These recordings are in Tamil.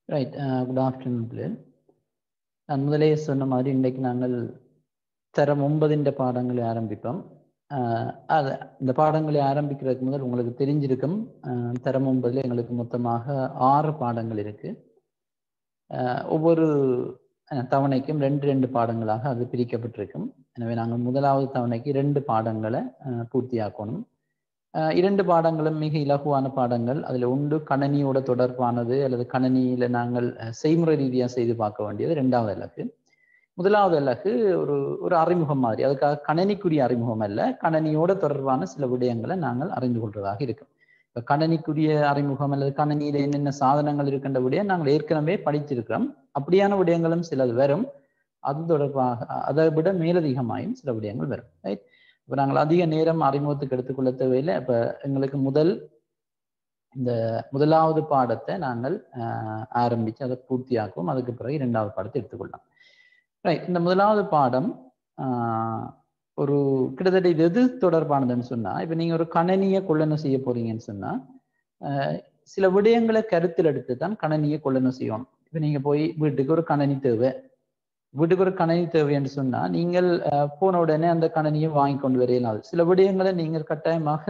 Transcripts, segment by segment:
ரைட் குட் ஆஃப்டர்நூன் பிள்ளைகள் நான் முதலே சொன்ன மாதிரி இன்றைக்கு நாங்கள் தரம் ஒன்பதிൻ്റെ பாடங்களை ஆரம்பிப்போம் அஹ் அது இந்த பாடங்களை ஆரம்பிக்கிறதுக்கு முதல் உங்களுக்கு தெரிஞ்சிருக்கும் அஹ் தரம் ஒன்பதுல எங்களுக்கு மொத்தமாக ஆறு பாடங்கள் இருக்கு அஹ் ஒவ்வொரு அஹ் தவணைக்கும் ரெண்டு ரெண்டு பாடங்களாக அது பிரிக்கப்பட்டிருக்கும் எனவே நாங்கள் முதலாவது தவணைக்கு ரெண்டு பாடங்களை அஹ் பூர்த்தியாக்கணும் அஹ் இரண்டு பாடங்களும் மிக இலகுவான பாடங்கள் அதில் ஒன்று கணனியோட தொடர்பானது அல்லது கணனியில நாங்கள் அஹ், செய்முறை ரீதியாக செய்து பார்க்க வேண்டியது ரெண்டாவது இலக்கு முதலாவது இலக்கு ஒரு ஒரு அறிமுகம் மாதிரி அதுக்காக கணனிக்குரிய அறிமுகம் அல்ல கணனியோட தொடர்பான சில விடயங்களை நாங்கள் அறிந்து கொள்வதாக இருக்கும் இப்போ கணனிக்குரிய அறிமுகம் அல்லது கணனியில என்னென்ன சாதனங்கள் இருக்கின்ற விடயம் நாங்கள் ஏற்கனவே படிச்சிருக்கிறோம் அப்படியான விடயங்களும் சிலது வரும் அது தொடர்பாக அதை விட மேலதிகமாயும் சில விடயங்கள் வரும் ரைட் இப்போ நாங்கள் அதிக நேரம் அறிமுகத்துக்கு எடுத்துக்கொள்ள தேவையில்லை இப்போ எங்களுக்கு முதல் இந்த முதலாவது பாடத்தை நாங்கள் ஆஹ், ஆரம்பிச்சு அதை பூர்த்தியாக்குவோம் அதுக்கு பிறகு இரண்டாவது பாடத்தை எடுத்துக்கொள்ளலாம் ரைட் இந்த முதலாவது பாடம் ஆஹ், ஒரு கிட்டத்தட்ட இது எது தொடர்பானதுன்னு சொன்னா இப்போ நீங்க ஒரு கணனியை கொள்ளணும் செய்ய போறீங்கன்னு சொன்னா ஆஹ், சில விடயங்களை கருத்தில் எடுத்து தான் கணனியை கொள்ளணும் செய்யணும் இப்போ நீங்க போய் வீட்டுக்கு ஒரு கணனி தேவை வீட்டுக்கு ஒரு கணனி தேவைன்னு சொன்னா நீங்கள் அஹ், போன உடனே அந்த கணனியை வாங்கி கொண்டு வரையலாம் சில விடயங்களை நீங்கள் கட்டாயமாக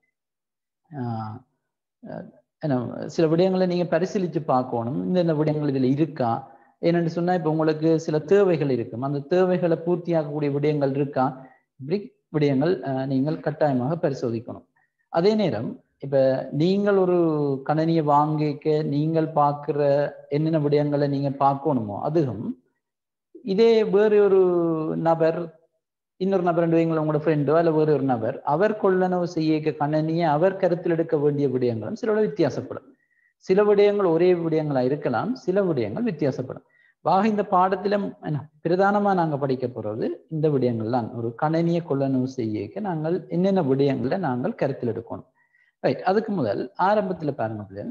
ஆஹ், அஹ், என்ன சில விடயங்களை நீங்க பரிசீலிச்சு பார்க்கணும் இந்த இந்த விடயங்கள் இதுல இருக்கா ஏன்னு சொன்னா இப்ப உங்களுக்கு சில தேவைகள் இருக்கும் அந்த தேவைகளை பூர்த்தியாக்கக்கூடிய விடயங்கள் இருக்கா இப்படி விடயங்கள் அஹ், நீங்கள் கட்டாயமாக பரிசோதிக்கணும் அதே நேரம் இப்ப நீங்கள் ஒரு கணனியை வாங்கிக்க நீங்கள் பார்க்கிற என்னென்ன விடயங்களை நீங்க பார்க்கணுமோ அதுவும் இதே வேறு ஒரு நபர் இன்னொரு நபர் வைங்கள உங்களோட ஃப்ரெண்டோ அல்ல வேறு ஒரு நபர் அவர் கொள்ளனவு செய்ய கணனியை அவர் கருத்தில் எடுக்க வேண்டிய விடயங்களும் சில வித்தியாசப்படும் சில விடயங்கள் ஒரே விடயங்களா இருக்கலாம் சில விடயங்கள் வித்தியாசப்படும் வாக இந்த பாடத்தில என்ன பிரதானமா நாங்க படிக்க போறது இந்த விடயங்கள் தான் ஒரு கணனியை கொள்ளனவு செய்ய நாங்கள் என்னென்ன விடயங்களை நாங்கள் கருத்தில் எடுக்கணும் ரைட் அதுக்கு முதல் ஆரம்பத்துல பாருங்க பிள்ளைகள்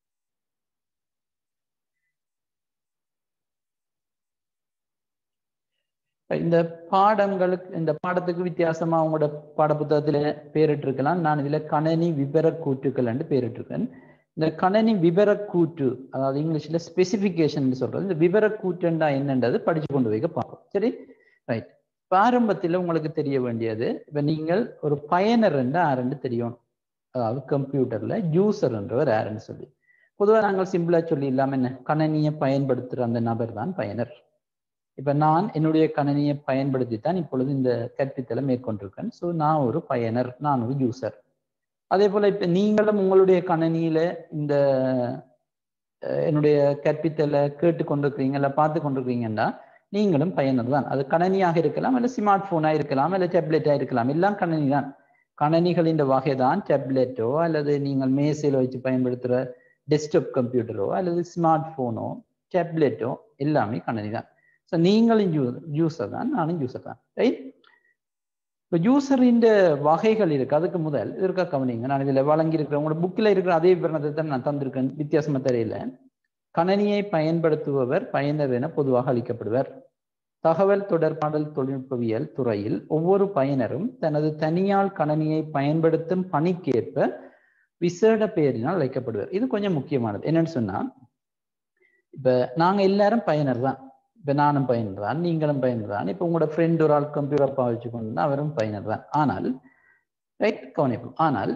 இந்த பாடங்களுக்கு இந்த பாடத்துக்கு வித்தியாசமா உங்களோட பாடப்புத்தகத்துல பேரிட்டிருக்கலாம் நான் இதுல கணனி விபர கூற்றுக்கள் என்று பேரிட்டிருக்கேன் இந்த கணனி விபர கூற்று அதாவது இங்கிலீஷ்ல ஸ்பெசிபிகேஷன் சொல்றது இந்த விபர கூற்றுண்டா என்னன்றது படிச்சு கொண்டு வைக்க பார்ப்போம் சரி ரைட் ஆரம்பத்தில் உங்களுக்கு தெரிய வேண்டியது இப்ப நீங்கள் ஒரு பயனர் என்று ஆரண்டு தெரியணும் அதாவது கம்ப்யூட்டர்ல யூசர் என்றவர் யாருன்னு சொல்லி பொதுவாக நாங்கள் சிம்பிளா சொல்லி இல்லாம என்ன கணனியை பயன்படுத்துற அந்த நபர் தான் பயனர் இப்ப நான் என்னுடைய கணனியை பயன்படுத்தி தான் இப்பொழுது இந்த கற்பித்தலை மேற்கொண்டிருக்கேன் ஸோ நான் ஒரு பயனர் நான் ஒரு யூசர் அதே போல இப்ப நீங்களும் உங்களுடைய கணனியில இந்த அஹ், என்னுடைய கற்பித்தலை கேட்டு கொண்டிருக்கிறீங்க இல்ல பார்த்து கொண்டிருக்கிறீங்கன்னா நீங்களும் பயனர் தான் அது கணனியாக இருக்கலாம் இல்ல ஸ்மார்ட் போனா இருக்கலாம் இல்ல டேப்லெட்டா இருக்கலாம் எல்லாம் கணனி தான் கணனிகளின் வகை தான் டேப்லெட்டோ அல்லது நீங்கள் மேசையில் வச்சு பயன்படுத்துகிற டெஸ்க்டாப் கம்ப்யூட்டரோ அல்லது ஸ்மார்ட் ஃபோனோ டேப்லெட்டோ எல்லாமே கணனி தான் ஸோ நீங்களும் யூ யூசர் தான் நானும் யூசர் தான் ரைட் இப்போ யூசரின் வகைகள் இருக்கு அதுக்கு முதல் இருக்க கவனிங்க நான் இதில் வழங்கியிருக்கிறேன் உங்களோட புக்கில் இருக்கிற அதே விவரணத்தை தான் நான் தந்திருக்கேன் வித்தியாசமா தெரியல கணனியை பயன்படுத்துபவர் பயனர் என பொதுவாக அளிக்கப்படுவர் தகவல் தொடர்பாடல் தொழில்நுட்பவியல் துறையில் ஒவ்வொரு பயனரும் தனது தனியால் கணனியை பயன்படுத்தும் பணிக்கேற்ப விசேட பெயரினால் அழைக்கப்படுவர் இது கொஞ்சம் முக்கியமானது என்னன்னு சொன்னா இப்ப நாங்க எல்லாரும் பயனர் தான் இப்ப நானும் பயனர் தான் நீங்களும் பயனர் தான் இப்ப உங்களோட ஃப்ரெண்ட் ஒரு ஆள் கம்ப்யூட்டர் பாவிச்சு கொண்டு அவரும் பயனர் தான் ஆனால் ரைட் கவனிப்போம் ஆனால்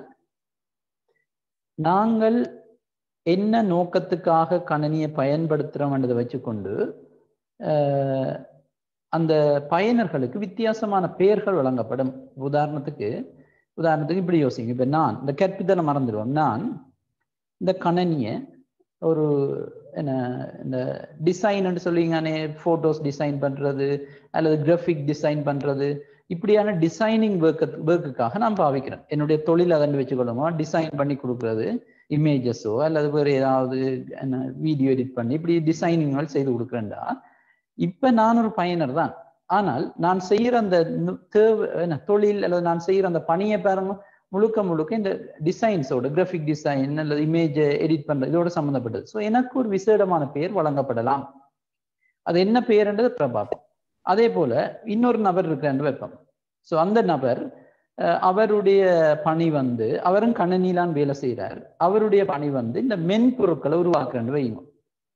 நாங்கள் என்ன நோக்கத்துக்காக கணனியை பயன்படுத்துறோம்ன்றதை வச்சுக்கொண்டு அஹ், அந்த பயனர்களுக்கு வித்தியாசமான பெயர்கள் வழங்கப்படும் உதாரணத்துக்கு உதாரணத்துக்கு இப்படி யோசிங்க இப்ப நான் இந்த கற்பித்தலை மறந்துடுவோம் நான் இந்த கணனியை ஒரு என்ன இந்த டிசைன் சொல்லிங்கன்னே ஃபோட்டோஸ் டிசைன் பண்றது அல்லது கிராஃபிக் டிசைன் பண்றது இப்படியான டிசைனிங் ஒர்க்கு ஒர்க்குக்காக நான் பாவிக்கிறேன் என்னுடைய தொழில் அதன் வச்சுக்கொள்ளுமோ டிசைன் பண்ணி கொடுக்கறது இமேஜஸோ அல்லது வேறு ஏதாவது என்ன வீடியோ எடிட் பண்ணி இப்படி டிசைனிங்கள் செய்து கொடுக்குறேன்டா இப்ப நான் ஒரு பயனர் தான் ஆனால் நான் செய்யற அந்த நு- தேவை என்ன தொழில் அல்லது நான் செய்யற அந்த பணியை பாருங்க முழுக்க முழுக்க இந்த டிசைன்ஸோட கிராஃபிக் டிசைன் அல்லது இமேஜ் எடிட் பண்றது இதோட சம்மந்தப்பட்டது ஸோ எனக்கு ஒரு விசேடமான பெயர் வழங்கப்படலாம் அது என்ன பெயர்ன்றது அப்புறம் பார்ப்போம் அதே போல இன்னொரு நபர் இருக்கிறான்னு வைப்போம் ஸோ அந்த நபர் அஹ், அவருடைய பணி வந்து அவரும் கணனிலான் வேலை செய்கிறார் அவருடைய பணி வந்து இந்த மென்பொருட்களை உருவாக்குறேன்னு வைங்க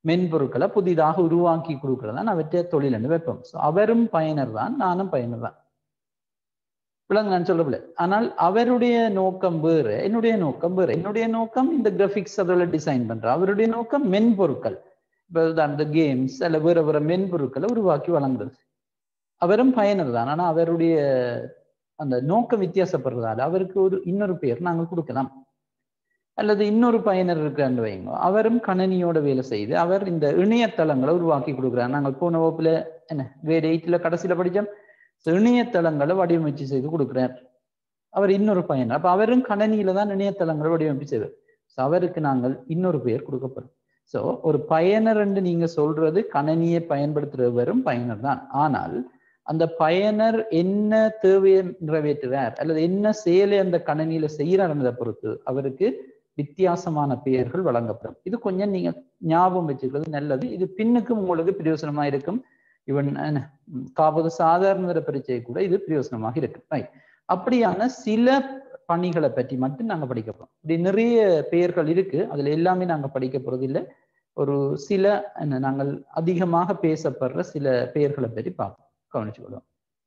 மென்பொருட்களை புதிதாக உருவாக்கி கொடுக்கறதான் அவற்றை தொழில் என்று வைப்போம் ஸோ அவரும் பயனர் தான் நானும் பயனர் தான் விளங்க நான் சொல்லவில்லை ஆனால் அவருடைய நோக்கம் வேறு என்னுடைய நோக்கம் வேறு என்னுடைய நோக்கம் இந்த கிராஃபிக்ஸ் அதில் டிசைன் பண்ற அவருடைய நோக்கம் மென்பொருட்கள் இப்போ அந்த கேம்ஸ் அல்ல வேற வேற மென்பொருட்களை உருவாக்கி வழங்குறது அவரும் பயனர் தான் ஆனால் அவருடைய அந்த நோக்கம் வித்தியாசப்படுறதால அவருக்கு ஒரு இன்னொரு பெயர் நாங்கள் கொடுக்கலாம் அல்லது இன்னொரு பயனர் இருக்கான்னு வைங்க அவரும் கணனியோட வேலை செய்து அவர் இந்த இணையதளங்களை உருவாக்கி கொடுக்குறார் நாங்கள் போன வகுப்புல என்ன கிரேட் எயிட்ல கடைசியில படித்தோம் இணையதளங்களை வடிவமைச்சு செய்து கொடுக்குறார் அவர் இன்னொரு பயனர் அப்ப அவரும் கணனியில தான் இணையதளங்களை வடிவமைப்பு செய்வார் ஸோ அவருக்கு நாங்கள் இன்னொரு பெயர் கொடுக்கப்படும் ஸோ ஒரு பயனர் என்று நீங்க சொல்றது கணனியை பயன்படுத்துறவரும் பயனர் தான் ஆனால் அந்த பயனர் என்ன தேவையை நிறைவேற்றுறார் அல்லது என்ன செயலை அந்த கணனியில செய்யறாருன்றதை பொறுத்து அவருக்கு வித்தியாசமான பெயர்கள் வழங்கப்படும் இது கொஞ்சம் நீங்க ஞாபகம் வச்சுக்கிறது நல்லது இது பின்னுக்கும் உங்களுக்கு பிரயோசனமா இருக்கும் இவன் காப்பது சாதாரண பரீட்சை கூட இது பிரயோசனமாக இருக்கு ரைட் அப்படியான சில பணிகளை பற்றி மட்டும் நாங்க படிக்க போறோம் இப்படி நிறைய பெயர்கள் இருக்கு அதுல எல்லாமே நாங்க படிக்க போறது இல்லை ஒரு சில என்ன நாங்கள் அதிகமாக பேசப்படுற சில பெயர்களை பற்றி பார்ப்போம் கவனிச்சுக்கொள்வோம்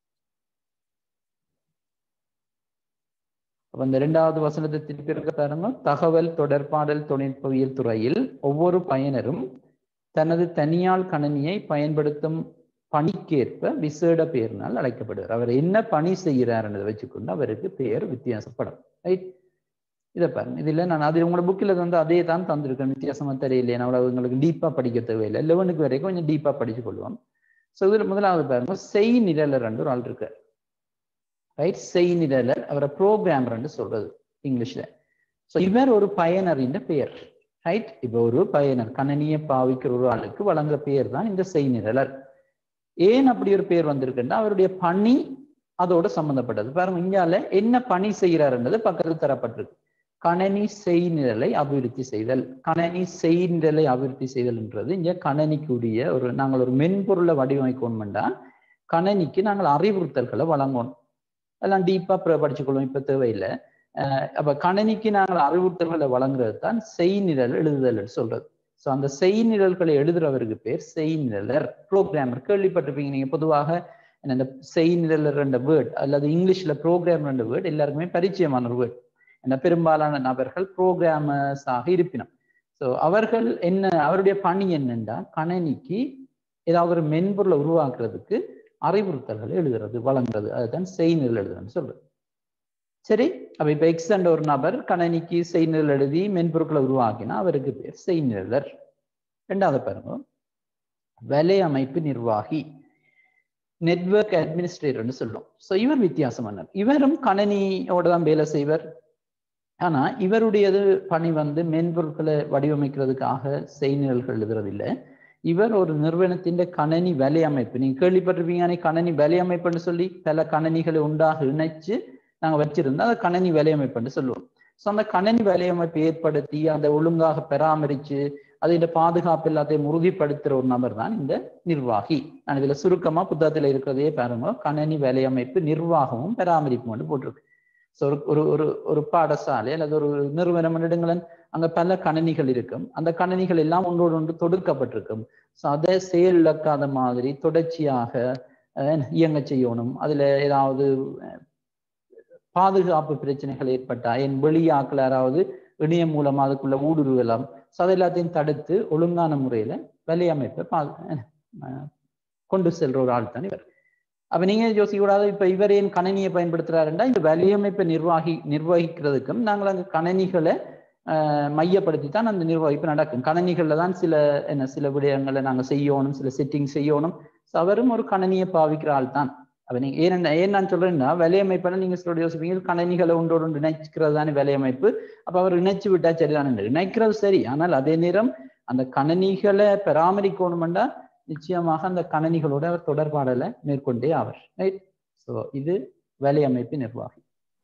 அப்ப இந்த இரண்டாவது வசனத்தை திருப்பி இருக்க பாருங்க தகவல் தொடர்பாடல் தொழில்நுட்பவியல் துறையில் ஒவ்வொரு பயனரும் தனது தனியால் கணனியை பயன்படுத்தும் பணிக்கேற்ப விசேட பெயரினால் அழைக்கப்படுவார் அவர் என்ன பணி செய்கிறார்ன்றதை வச்சுக்கொண்டு அவருக்கு பெயர் வித்தியாசப்படும் ரைட் இதை பாருங்க இதுல நான் அது உங்களோட புக்கில் வந்து அதே தான் தந்திருக்கேன் வித்தியாசமா தெரியலையே நான் உங்களுக்கு டீப்பா படிக்க தேவையில்லை லெவனுக்கு வரைக்கும் கொஞ்சம் டீப்பா படிச்சு கொள்வோம் ஸோ இதில் முதலாவது பாருங்க செய் நிரலர் ஒரு ஆள் இருக்கார் ரைட் செய் நிரலர் அவரை ப்ரோக்ராமர் சொல்றது இங்கிலீஷ்ல ஸோ இவர் ஒரு பயனரின் பெயர் ரைட் இப்போ ஒரு பயனர் கணனியை பாவிக்கிற ஒரு ஆளுக்கு வழங்குற பெயர் தான் இந்த செய் நிரலர் ஏன் அப்படி ஒரு பெயர் வந்திருக்குன்னா அவருடைய பணி அதோட சம்பந்தப்பட்டது பாருங்க இந்தியால என்ன பணி செய்கிறாருன்றது பக்கத்தில் தரப்பட்டிருக்கு கணனி செய்நிரலை அபிவிருத்தி செய்தல் கணனி செய்நிரலை அபிவிருத்தி செய்தல்ன்றது இங்க கணனிக்குரிய ஒரு நாங்கள் ஒரு மென்பொருளை வடிவமைக்கணும்னா கணனிக்கு நாங்கள் அறிவுறுத்தல்களை வழங்கணும் அதெல்லாம் டீப்பா படிச்சுக்கொள்வோம் இப்ப தேவையில்லை அப்ப கணனிக்கு நாங்கள் அறிவுறுத்தல்களை வழங்குறது தான் செய்நிரல் எழுதுதல் சொல்றது ஸோ அந்த செய்நிரல்களை எழுதுறவருக்கு பேர் செய்நிரலர் ப்ரோக்ராமர் கேள்விப்பட்டிருப்பீங்க நீங்க பொதுவாக இந்த செய்நிரலர் என்ற வேர்ட் அல்லது இங்கிலீஷ்ல ப்ரோக்ராமர் என்ற வேர்ட் எல்லாருக்குமே பரிச்சயமான ஒரு வேர்ட் என்ன பெரும்பாலான நபர்கள் ப்ரோக்ராமர்ஸாக இருப்பினும் ஸோ அவர்கள் என்ன அவருடைய பணி என்னென்றா கணனிக்கு ஏதாவது ஒரு மென்பொருளை உருவாக்குறதுக்கு அறிவுறுத்தல்களை எழுதுறது வழங்குறது அதுதான் செய்நிரல் எழுதுறதுன்னு சொல்றது சரி அப்ப இப்ப எக்ஸ் என்ற ஒரு நபர் கணனிக்கு செய்நிரல் எழுதி மென்பொருட்களை உருவாக்கினா அவருக்கு பேர் செய்நிரலர் ரெண்டாவது பாருங்க வலை அமைப்பு நிர்வாகி நெட்ஒர்க் அட்மினிஸ்ட்ரேட்டர்னு சொல்லும் ஸோ இவர் வித்தியாசமானார் இவரும் கணனியோட தான் வேலை செய்வர் ஆனா இவருடையது பணி வந்து மென்பொருட்களை வடிவமைக்கிறதுக்காக செய்நிரல்கள் எழுதுறதில்லை இவர் ஒரு நிறுவனத்தின் கணனி வலை அமைப்பு நீங்க கேள்விப்பட்டிருப்பீங்க கணனி வலை அமைப்புன்னு சொல்லி பல கணனிகளை உண்டாக இணைச்சு நாங்கள் வச்சிருந்தா அதை கணனி வலையமைப்புன்னு சொல்லுவோம் ஸோ அந்த கணனி வலையமைப்பை ஏற்படுத்தி அதை ஒழுங்காக பராமரித்து அதோட பாதுகாப்பு எல்லாத்தையும் உறுதிப்படுத்துகிற ஒரு நபர் தான் இந்த நிர்வாகி நான் இதில் சுருக்கமாக புத்தகத்தில் இருக்கிறதையே பாருங்க கணனி வலையமைப்பு நிர்வாகமும் பராமரிப்பும் வந்து போட்டிருக்கு ஸோ ஒரு ஒரு ஒரு ஒரு பாடசாலை அல்லது ஒரு நிறுவனம் எடுங்களேன் அங்கே பல கணனிகள் இருக்கும் அந்த கணனிகள் எல்லாம் ஒன்றோடு ஒன்று தொடுக்கப்பட்டிருக்கும் ஸோ அதை செயலிழக்காத மாதிரி தொடர்ச்சியாக இயங்க செய்யணும் அதில் ஏதாவது பாதுகாப்பு பிரச்சனைகள் ஏற்பட்டா என் வெளியாக்கள் யாராவது இணையம் மூலமா அதுக்குள்ள ஊடுருவலாம் ஸோ அது எல்லாத்தையும் தடுத்து ஒழுங்கான முறையில வலையமைப்பை பா கொண்டு செல்ற ஒரு ஆள் தான் இவர் அப்ப நீங்க யோசிக்க கூடாது இப்ப இவர் ஏன் கணனியை பயன்படுத்துறாருன்னா இந்த வலையமைப்பை நிர்வாகி நிர்வகிக்கிறதுக்கும் நாங்கள் அந்த கணனிகளை மையப்படுத்தி தான் அந்த நிர்வகிப்பு நடக்கும் கணனிகள்ல தான் சில என்ன சில விடயங்களை நாங்க செய்யணும் சில செட்டிங் செய்யணும் ஸோ அவரும் ஒரு கணனியை பாவிக்கிற ஆள் தான் அப்ப நீங்க ஏன் ஏன் நான் சொல்றேன்னா வலையமைப்புனா நீங்க சொல்ற யோசிப்பீங்க கணனிகளை ஒன்றோடு ஒன்று இணைக்கிறது தானே வலையமைப்பு அப்ப அவர் இணைச்சு விட்டா சரிதான் இணைக்கிறது சரி ஆனால் அதே நேரம் அந்த கணனிகளை பராமரிக்கணுமெண்டா நிச்சயமாக அந்த கணனிகளோட அவர் தொடர்பாடலை மேற்கொண்டே அவர் ரைட் ஸோ இது வலையமைப்பு நிர்வாகி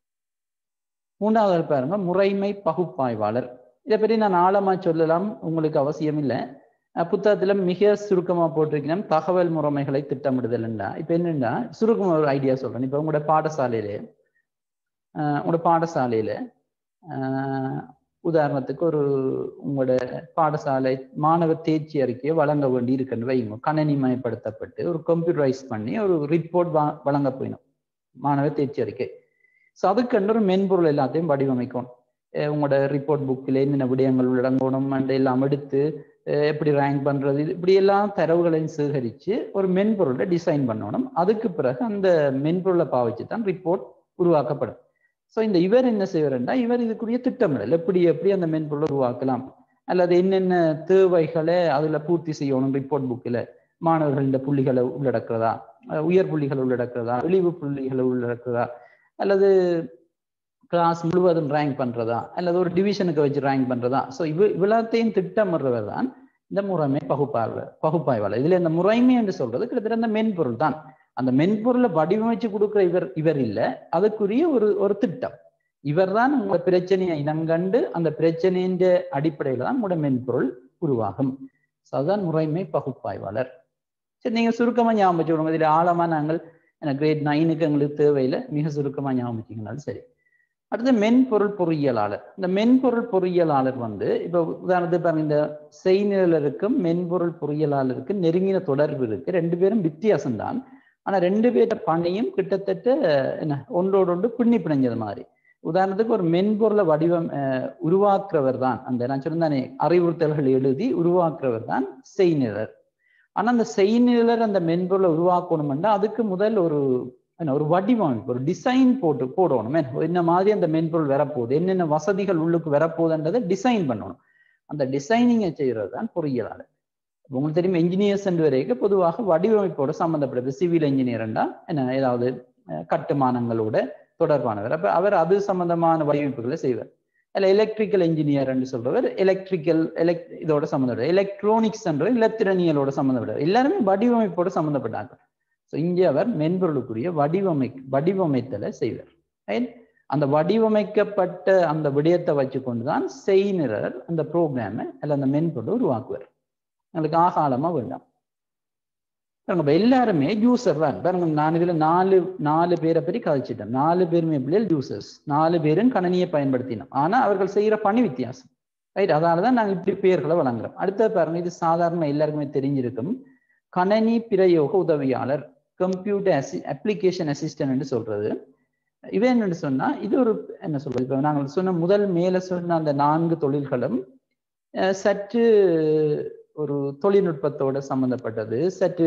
மூன்றாவது பாருங்க முறைமை பகுப்பாய்வாளர் இதை பற்றி நான் ஆழமா சொல்லலாம் உங்களுக்கு அவசியம் இல்லை புத்தகத்துல மிக சுருக்கமா போட்டிருக்கணும் தகவல் முறைமைகளை திட்டமிடுதல்னா இப்ப என்னன்னா சுருக்கமா ஒரு ஐடியா சொல்றேன் இப்ப உங்களோட பாடசாலையில உங்களோட பாடசாலையில உதாரணத்துக்கு ஒரு உங்களோட பாடசாலை மாணவர் தேர்ச்சி அறிக்கையை வழங்க வேண்டி இருக்குன்னு வைங்க கணனிமயப்படுத்தப்பட்டு ஒரு கம்ப்யூட்டரைஸ் பண்ணி ஒரு ரிப்போர்ட் வழங்க போயிடும் மாணவர் தேர்ச்சி அறிக்கை ஸோ அதுக்கென்று ஒரு மென்பொருள் எல்லாத்தையும் வடிவமைக்கணும் உங்களோட ரிப்போர்ட் புக்கில் என்னென்ன விடயங்கள் உள்ளடங்கணும் அண்ட் எல்லாம் எடுத்து எப்படி ரேங்க் பண்ணுறது இப்படி எல்லாம் தரவுகளையும் சேகரித்து ஒரு மென்பொருளை டிசைன் பண்ணணும் அதுக்கு பிறகு அந்த மென்பொருளை பாவிச்சு தான் ரிப்போர்ட் உருவாக்கப்படும் ஸோ இந்த இவர் என்ன செய்வார்னா இவர் இதுக்குரிய திட்டமிடல் எப்படி எப்படி அந்த மென்பொருளை உருவாக்கலாம் அல்லது என்னென்ன தேவைகளை அதில் பூர்த்தி செய்யணும் ரிப்போர்ட் புக்கில் மாணவர்களின் புள்ளிகளை உள்ளடக்கிறதா உயர் புள்ளிகளை உள்ளடக்கிறதா இழிவு புள்ளிகளை உள்ளடக்கிறதா அல்லது கிளாஸ் முழுவதும் ரேங்க் பண்றதா அல்லது ஒரு டிவிஷனுக்கு வச்சு ரேங்க் பண்றதா ஸோ இவ இவ்வளத்தையும் திட்டமிடுறவர் தான் இந்த முறைமை பகுப்பாய்வு பகுப்பாய்வாளர் இதுல இந்த முறைமை என்று சொல்றது கிட்டத்தட்ட அந்த மென்பொருள் தான் அந்த மென்பொருளை வடிவமைச்சு கொடுக்குற இவர் இவர் இல்லை அதுக்குரிய ஒரு ஒரு திட்டம் இவர் தான் உங்களோட பிரச்சனையை இனங்கண்டு அந்த பிரச்சனையின் அடிப்படையில தான் உங்களோட மென்பொருள் உருவாகும் ஸோ அதுதான் முறைமை பகுப்பாய்வாளர் சரி நீங்க சுருக்கமா ஞாபகம் வச்சுக்கோங்க இதுல ஆழமா நாங்கள் எனக்கு கிரேட் நைனுக்கு எங்களுக்கு தேவையில்லை மிக சுருக்கமா ஞாபகம் வச்சுக்கனாலும் சரி அடுத்து மென்பொருள் பொறியியலாளர் இந்த மென்பொருள் பொறியியலாளர் வந்து இப்போ உதாரணத்துக்கு பாருங்க இந்த செய்நிழலருக்கும் மென்பொருள் பொறியியலாளருக்கும் நெருங்கின தொடர்பு இருக்கு ரெண்டு பேரும் வித்தியாசம் தான் ஆனா ரெண்டு பேர்ட்ட பணியும் கிட்டத்தட்ட என்ன ஒன்றோடு ஒன்று பின்னி பிணைஞ்சது மாதிரி உதாரணத்துக்கு ஒரு மென்பொருளை வடிவம் உருவாக்குறவர் தான் அந்த நான் சொன்னதானே அறிவுறுத்தல்கள் எழுதி உருவாக்குறவர் தான் செய்நிழர் ஆனா அந்த செய்நிழர் அந்த மென்பொருளை உருவாக்கணும்னா அதுக்கு முதல் ஒரு என்ன ஒரு வடிவமைப்பு ஒரு டிசைன் போட்டு போடணும் என்ன மாதிரி அந்த மென்பொருள் வரப்போகுது என்னென்ன வசதிகள் உள்ளுக்கு வரப்போகுதுன்றதை டிசைன் பண்ணணும் அந்த டிசைனிங்கை செய்யறது தான் பொறியியலாளர் உங்களுக்கு தெரியும் என்ஜினியர்ஸ் என்று வரைக்கும் பொதுவாக வடிவமைப்போட சம்மந்தப்படுது சிவில் இன்ஜினியர்ண்டா என்ன ஏதாவது கட்டுமானங்களோட தொடர்பானவர் அப்ப அவர் அது சம்பந்தமான வடிவமைப்புகளை செய்வார் அல்ல எலக்ட்ரிக்கல் இன்ஜினியர் என்று சொல்றவர் எலக்ட்ரிக்கல் எலக்ட் இதோட சம்மந்தப்பட்ட எலக்ட்ரானிக்ஸ் என்ற இலத்திரனியலோட சம்மந்தப்பட்டவர் எல்லாருமே வடிவமைப்போட சம்மந்தப்பட்டாங்க ஸோ இங்கே அவர் மென்பொருளுக்குரிய வடிவமை வடிவமைத்தலை செய்வார் ரைட் அந்த வடிவமைக்கப்பட்ட அந்த விடயத்தை வச்சு கொண்டு தான் செய்நிறர் அந்த ப்ரோக்ராமை அல்ல அந்த மென்பொருளை உருவாக்குவார் எங்களுக்கு ஆகாலமா வேண்டாம் பாருங்க எல்லாருமே யூசர் தான் பாருங்க நான் இதுல நாலு நாலு பேரை பற்றி கதைச்சிட்டேன் நாலு பேருமே பிள்ளைகள் யூசர்ஸ் நாலு பேரும் கணனியை பயன்படுத்தினோம் ஆனா அவர்கள் செய்யற பணி வித்தியாசம் ரைட் அதனாலதான் நாங்கள் இப்படி பேர்களை வழங்குறோம் அடுத்த பாருங்க இது சாதாரண எல்லாருக்குமே தெரிஞ்சிருக்கும் கணனி பிரயோக உதவியாளர் கம்ப்யூட்டர் அசி அப்ளிகேஷன் அசிஸ்டன்ட் சொல்றது இவன் என்னன்னு சொன்னா இது ஒரு என்ன சொல்றது இப்ப நாங்கள் சொன்ன முதல் மேல சொன்ன அந்த நான்கு தொழில்களும் சற்று ஒரு தொழில்நுட்பத்தோட சம்பந்தப்பட்டது சற்று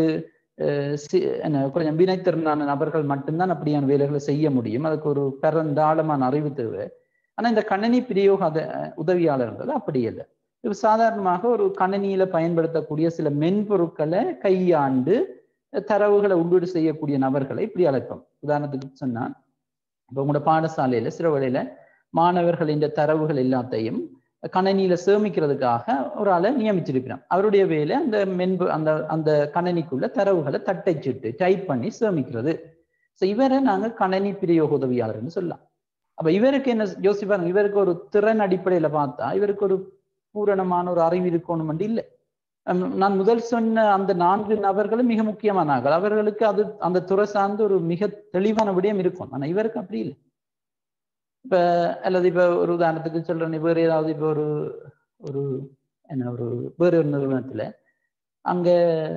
என்ன கொஞ்சம் வினைத்திறனான நபர்கள் மட்டும்தான் அப்படியான வேலைகளை செய்ய முடியும் அதுக்கு ஒரு பரந்தாளமான அறிவு தேவை ஆனா இந்த கணனி பிரயோக அத உதவியாளர்ன்றது அப்படி இல்லை இப்போ சாதாரணமாக ஒரு கணனியில பயன்படுத்தக்கூடிய சில மென்பொருட்களை கையாண்டு தரவுகளை உள்ளீடு செய்யக்கூடிய நபர்களை இப்படி அழைப்போம் உதாரணத்துக்கு சொன்னா இப்போ உங்களோட பாடசாலையில சில வேளையில மாணவர்களின் தரவுகள் எல்லாத்தையும் கணனியில சேமிக்கிறதுக்காக ஒரு ஆளை நியமிச்சிருக்கிறோம் அவருடைய வேலை அந்த மென்பு அந்த அந்த கணனிக்குள்ள தரவுகளை தட்டைச்சிட்டு டைப் பண்ணி சேமிக்கிறது ஸோ இவரை நாங்க கணனி பிரயோக உதவியாளர்னு சொல்லலாம் அப்ப இவருக்கு என்ன யோசிப்பாருங்க இவருக்கு ஒரு திறன் அடிப்படையில பார்த்தா இவருக்கு ஒரு பூரணமான ஒரு அறிவு இருக்கணும் இல்லை நான் முதல் சொன்ன அந்த நான்கு நபர்களும் மிக முக்கியமானார்கள் அவர்களுக்கு அது அந்த துறை சார்ந்து ஒரு மிக தெளிவான விடயம் இருக்கும் ஆனா இவருக்கு அப்படி இல்லை இப்ப அல்லது இப்ப ஒரு உதாரணத்துக்கு சொல்றேன் வேறு ஏதாவது இப்ப ஒரு ஒரு என்ன ஒரு வேறு ஒரு நிறுவனத்துல அங்க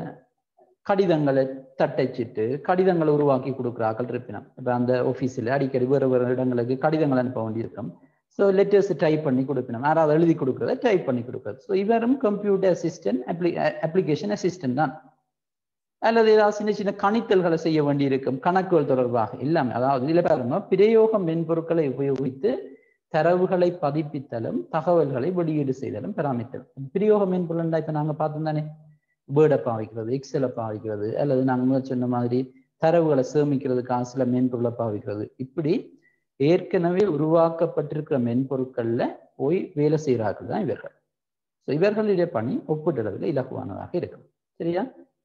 கடிதங்களை தட்டச்சிட்டு கடிதங்களை உருவாக்கி கொடுக்குறாக்கள் இருப்பினம் இப்ப அந்த ஆஃபீஸில் அடிக்கடி வேறு வேறு இடங்களுக்கு கடிதங்கள் அனுப்ப வேண்டியிருக்கும் ஸோ லெட்டர்ஸ் டைப் பண்ணி கொடுப்பினோம் யாராவது எழுதி கொடுக்குறத டைப் பண்ணி கொடுக்குறது ஸோ இவரும் கம்ப்யூட்டர் அசிஸ்டன்ட் அப்ளி அப்ளிகேஷன் அசிஸ்டன்ட் தான் அல்லது ஏதாவது சின்ன சின்ன கணித்தல்களை செய்ய வேண்டியிருக்கும் கணக்குகள் தொடர்பாக எல்லாமே அதாவது இதில் பாருங்க பிரயோக மென்பொருட்களை உபயோகித்து தரவுகளை பதிப்பித்தலும் தகவல்களை வெளியீடு செய்தலும் பராமரித்தலும் பிரயோக மென்பொருள் இப்போ நாங்கள் பார்த்தோம் தானே வேர்டை பாவிக்கிறது எக்ஸலை பாவிக்கிறது அல்லது நாங்கள் முதல் சொன்ன மாதிரி தரவுகளை சேமிக்கிறதுக்காக சில மென்பொருளை பாவிக்கிறது இப்படி ஏற்கனவே உருவாக்கப்பட்டிருக்கிற மென்பொருட்கள்ல போய் வேலை செய்கிறார்கள் தான் இவர்கள் ஸோ இவர்களுடைய பணி ஒப்பிடுறதுல இலகுவானதாக இருக்கும் சரியா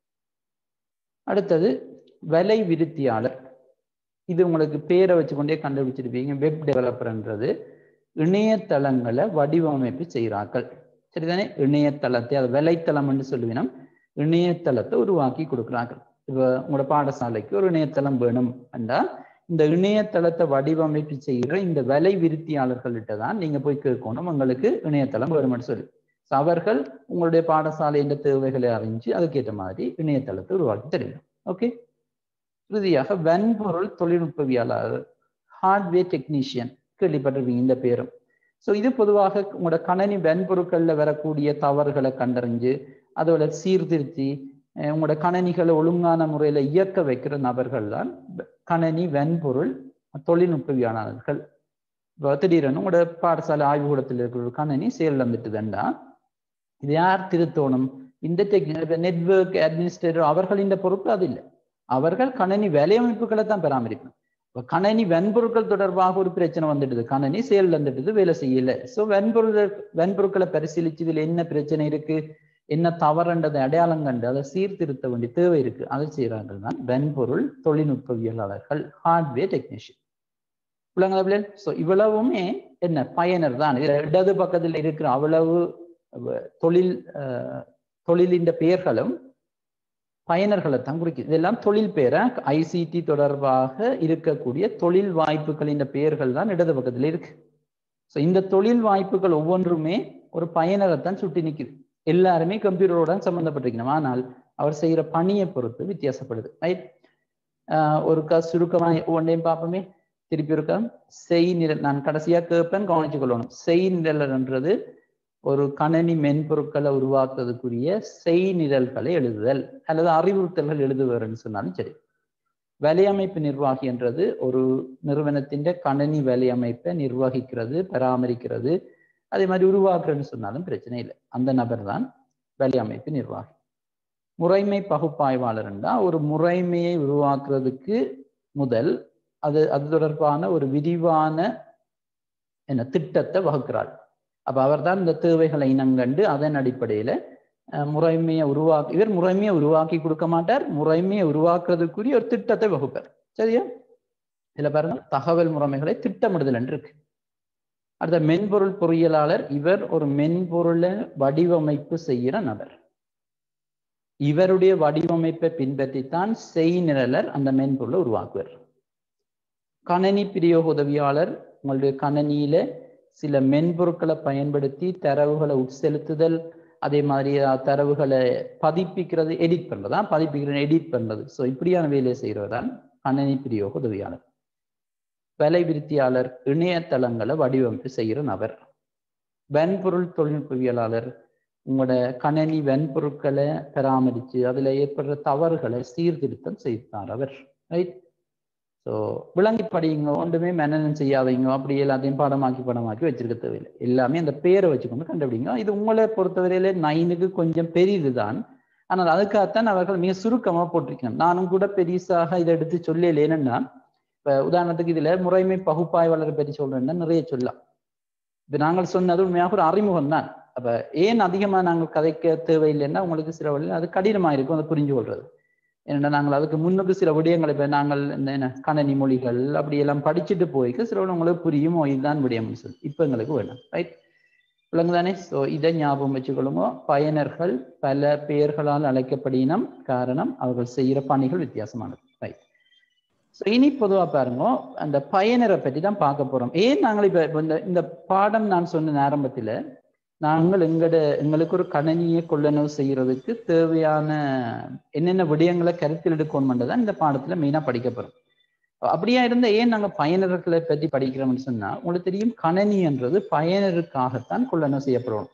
அடுத்தது விலை விருத்தியாளர் இது உங்களுக்கு பேரை வச்சுக்கொண்டே கண்டுபிடிச்சிருப்பீங்க வெப் டெவலப்பர்ன்றது இணையதளங்களை வடிவமைப்பு செய்கிறார்கள் சரிதானே இணையதளத்தை அது விலைத்தளம் என்று சொல்லுவினோம் இணையதளத்தை உருவாக்கி கொடுக்குறார்கள் இப்போ உங்களோட பாடசாலைக்கு ஒரு இணையதளம் வேணும் என்றால் இந்த இணையதளத்தை வடிவமைப்பு செய்கிற இந்த விலை விருத்தியாளர்கள்ட்ட தான் நீங்க போய் கேட்கணும் உங்களுக்கு இணையதளம் வேணும்னு சொல்லி So, அவர்கள் உங்களுடைய பாடசாலையின் தேவைகளை அறிஞ்சு அதுக்கேற்ற மாதிரி இணையதளத்தை உருவாக்கி தருகிறோம் ஓகே இறுதியாக வன்பொருள் தொழில்நுட்பவியலாளர் ஹார்ட்வேர் டெக்னீஷியன் கேள்விப்பட்டிருப்பீங்க இந்த பேரும் ஸோ இது பொதுவாக உங்களோட கணனி வன்பொருட்களில் வரக்கூடிய தவறுகளை கண்டறிஞ்சு அதோட சீர்திருத்தி அஹ் உங்களோட கணனிகளை ஒழுங்கான முறையில் இயக்க வைக்கிற நபர்கள் தான் கணனி வன்பொருள் தொழில்நுட்பவியலாளர்கள் இப்போ திடீரென்னு உங்களோட பாடசாலை ஆய்வுக்கூடத்தில் இருக்கிற ஒரு கணனி செயலிழந்துட்டுதுண்டா இது யார் திருத்தோணும் இந்த டெக்னிக் நெட்வொர்க் அட்மினிஸ்ட்ரேட்டர் அவர்களின் பொறுப்பு அது இல்லை அவர்கள் கணனி வேலையமைப்புகளை தான் பராமரிக்கணும் இப்போ கணனி வன்பொருட்கள் தொடர்பாக ஒரு பிரச்சனை வந்துடுது கணனி செயல் வந்துடுது வேலை செய்யல ஸோ வன்பொருள் வன்பொருட்களை பரிசீலிச்சு இதில் என்ன பிரச்சனை இருக்கு என்ன தவறுன்றதை அடையாளம் கண்டு அதை சீர்திருத்த வேண்டிய தேவை இருக்கு அதை செய்கிறார்கள் தான் வன்பொருள் தொழில்நுட்பவியலாளர்கள் ஹார்ட்வேர் டெக்னீஷியன் பிள்ளைங்களா ஸோ இவ்வளவுமே என்ன பயனர் தான் இதுல இடது பக்கத்தில் இருக்கிற அவ்வளவு அஹ், தொழில் அஹ், தொழிலின் பெயர்களும் பயனர்களை தான் குறிக்குது இதெல்லாம் தொழில் பேரை ஐசிடி தொடர்பாக இருக்கக்கூடிய தொழில் வாய்ப்புகளின் பெயர்கள் தான் இடது பக்கத்தில் இருக்கு ஸோ இந்த தொழில் வாய்ப்புகள் ஒவ்வொன்றுமே ஒரு பயனரை தான் சுட்டி நிற்குது எல்லாருமே கம்ப்யூட்டரோட சம்மந்தப்பட்டிருக்கணும் ஆனால் அவர் செய்கிற பணியை பொறுத்து வித்தியாசப்படுது ரைட் ஒரு க சுருக்கமாக ஒன்றையும் பார்ப்போமே திருப்பி இருக்க செய் நிரல் நான் கடைசியா கேட்பேன் கவனிச்சு கொள்ளணும் செய் நிரல்ன்றது ஒரு கணனி மென்பொருட்களை உருவாக்குறதுக்குரிய செய் நிரல்களை எழுதுதல் அல்லது அறிவுறுத்தல்கள் எழுதுவார்னு சொன்னாலும் சரி வலையமைப்பு நிர்வாகி என்றது ஒரு நிறுவனத்தின் கணனி வலையமைப்பை நிர்வகிக்கிறது பராமரிக்கிறது அதே மாதிரி உருவாக்குறதுன்னு சொன்னாலும் பிரச்சனை இல்லை அந்த நபர் தான் வலையமைப்பு நிர்வாகி முறைமை பகுப்பாய்வாளர் என்றால் ஒரு முறைமையை உருவாக்குறதுக்கு முதல் அது அது தொடர்பான ஒரு விரிவான என்ன திட்டத்தை வகுக்கிறாள் அப்ப அவர்தான் இந்த தேவைகளை இனங்கண்டு அதன் அடிப்படையில அஹ், முறைமையை உருவாக்கி இவர் முறைமையை உருவாக்கி கொடுக்க மாட்டார் முறைமையை உருவாக்குறதுக்குரிய ஒரு திட்டத்தை வகுப்பார் சரியா இதுல பாருங்க தகவல் முறைமைகளை திட்டமிடுதல் என்று இருக்கு அடுத்த மென்பொருள் பொறியியலாளர் இவர் ஒரு மென்பொருளை வடிவமைப்பு செய்கிற நபர் இவருடைய வடிவமைப்பை பின்பற்றித்தான் செய் நிரலர் அந்த மென்பொருளை உருவாக்குவார் கணனி பிரயோக உதவியாளர் உங்களுடைய கணனியில சில மென்பொருட்களை பயன்படுத்தி தரவுகளை உட்செலுத்துதல் அதே மாதிரி அஹ், தரவுகளை பதிப்பிக்கிறது எடிட் பண்றதா பதிப்பிக்கிறது எடிட் பண்றது ஸோ இப்படியான வேலையை செய்கிறவர் தான் கணனி பிரயோக உதவியாளர் விலை விருத்தியாளர் இணையதளங்களை வடிவமைப்பு செய்கிற நபர் வன்பொருள் தொழில்நுட்பவியலாளர் உங்களோட கணனி வன்பொருட்களை பராமரித்து அதில் ஏற்படுற தவறுகளை சீர்திருத்தம் செய்தார் அவர் ரைட் ஸோ விளங்கி படியுங்க ஒன்றுமே மனநம் செய்யாதீங்க அப்படி எல்லாத்தையும் படமாக்கி படமாக்கி வச்சிருக்க தேவையில்லை எல்லாமே அந்த பேரை வச்சுக்கொண்டு கண்டுபிடிங்க இது உங்களை பொறுத்தவரையில நைனுக்கு கொஞ்சம் பெரியது தான் ஆனால் அதுக்காகத்தான் அவர்கள் மிக சுருக்கமாக போட்டிருக்கணும் நானும் கூட பெரிசாக இதை எடுத்து சொல்லல என்னன்னா இப்போ உதாரணத்துக்கு இதுல முறைமை பகுப்பாய்வாளரை பற்றி சொல்றேன்னா நிறைய சொல்லலாம் இப்போ நாங்கள் சொன்னது உண்மையாக ஒரு அறிமுகம் தான் அப்ப ஏன் அதிகமா நாங்கள் கதைக்க தேவையில்லைன்னா உங்களுக்கு சில வழியில் அது கடினமா இருக்கும் அதை புரிஞ்சு கொள்றது ஏன்னா நாங்கள் அதுக்கு முன்னுக்கு சில விடயங்களை இப்போ நாங்கள் இந்த என்ன கணனி மொழிகள் அப்படி எல்லாம் படிச்சுட்டு போய்க்கு சில விட உங்களுக்கு புரியும் ஓ, இதுதான் விடயம்னு சொல்லி இப்போ எங்களுக்கு வேணும் ரைட் விளங்கு தானே ஸோ இதை ஞாபகம் வச்சுக்கொள்ளுங்க பயனர்கள் பல பெயர்களால் அழைக்கப்படுகினம் காரணம் அவர்கள் செய்கிற பணிகள் வித்தியாசமானது ரைட் ஸோ இனி பொதுவாக பாருங்க அந்த பயனரை பற்றி தான் பார்க்க போறோம் ஏன் நாங்கள் இப்போ இப்போ இந்த இந்த பாடம் நான் சொன்ன ஆரம்பத்தில் நாங்கள் எங்கட எங்களுக்கு ஒரு கணனியை கொள்ளனவு செய்யறதுக்கு தேவையான என்னென்ன விடயங்களை கருத்தில் எடுக்கணும்ன்றது தான் இந்த பாடத்துல மெயினா படிக்க போறோம் அப்படியா இருந்தா ஏன் நாங்க பயனர்களை பற்றி படிக்கிறோம்னு சொன்னா உங்களுக்கு தெரியும் கணனி என்றது பயனருக்காகத்தான் கொள்ளனவு செய்யப்படும்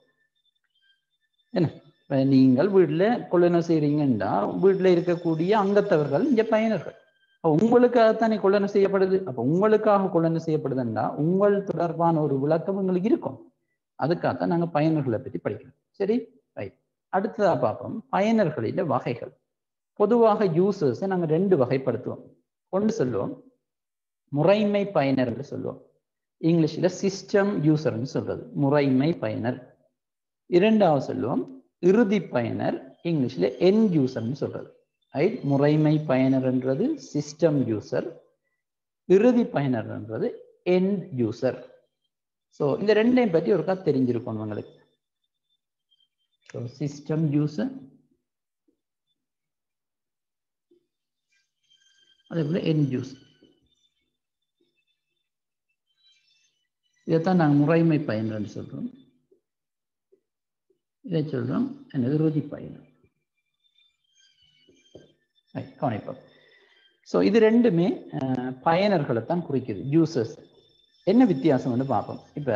என்ன இப்ப நீங்கள் வீட்டுல கொள்ளனவு செய்றீங்கன்னா வீட்டுல இருக்கக்கூடிய அங்கத்தவர்கள் இங்க பயனர்கள் அப்ப உங்களுக்காகத்தானே கொள்ளனவு செய்யப்படுது அப்ப உங்களுக்காக கொள்ளனவு செய்யப்படுதுன்னா உங்கள் தொடர்பான ஒரு விளக்கம் உங்களுக்கு இருக்கும் அதுக்காகத்தான் நாங்க பயனர்களை பற்றி படிக்கிறோம் சரி ரைட் அடுத்ததா பார்ப்போம் பயனர்களில வகைகள் பொதுவாக யூசர்ஸை நாங்க ரெண்டு வகைப்படுத்துவோம் ஒன்று சொல்லுவோம் முறைமை பயனர் என்று சொல்லுவோம் இங்கிலீஷ்ல சிஸ்டம் யூசர்னு சொல்றது முறைமை பயனர் இரண்டாவது சொல்லுவோம் இறுதி பயனர் இங்கிலீஷ்ல என் யூசர்னு சொல்றது ரைட் முறைமை பயனர்ன்றது சிஸ்டம் யூசர் இறுதி பயனர்ன்றது என் யூசர் ஸோ இந்த ரெண்டையும் பற்றி ஒருக்கா தெரிஞ்சிருக்கும் உங்களுக்கு ஸோ சிஸ்டம் யூசர் அதே போல் என் யூஸ் இதைத்தான் நாங்கள் முறைமை பயன் சொல்றோம் இதை சொல்றோம் என்ன இறுதி பயணம் கவனிப்போம் ஸோ இது ரெண்டுமே பயனர்களை தான் குறிக்குது யூசர்ஸ் என்ன வித்தியாசம் வந்து பார்ப்போம் இப்போ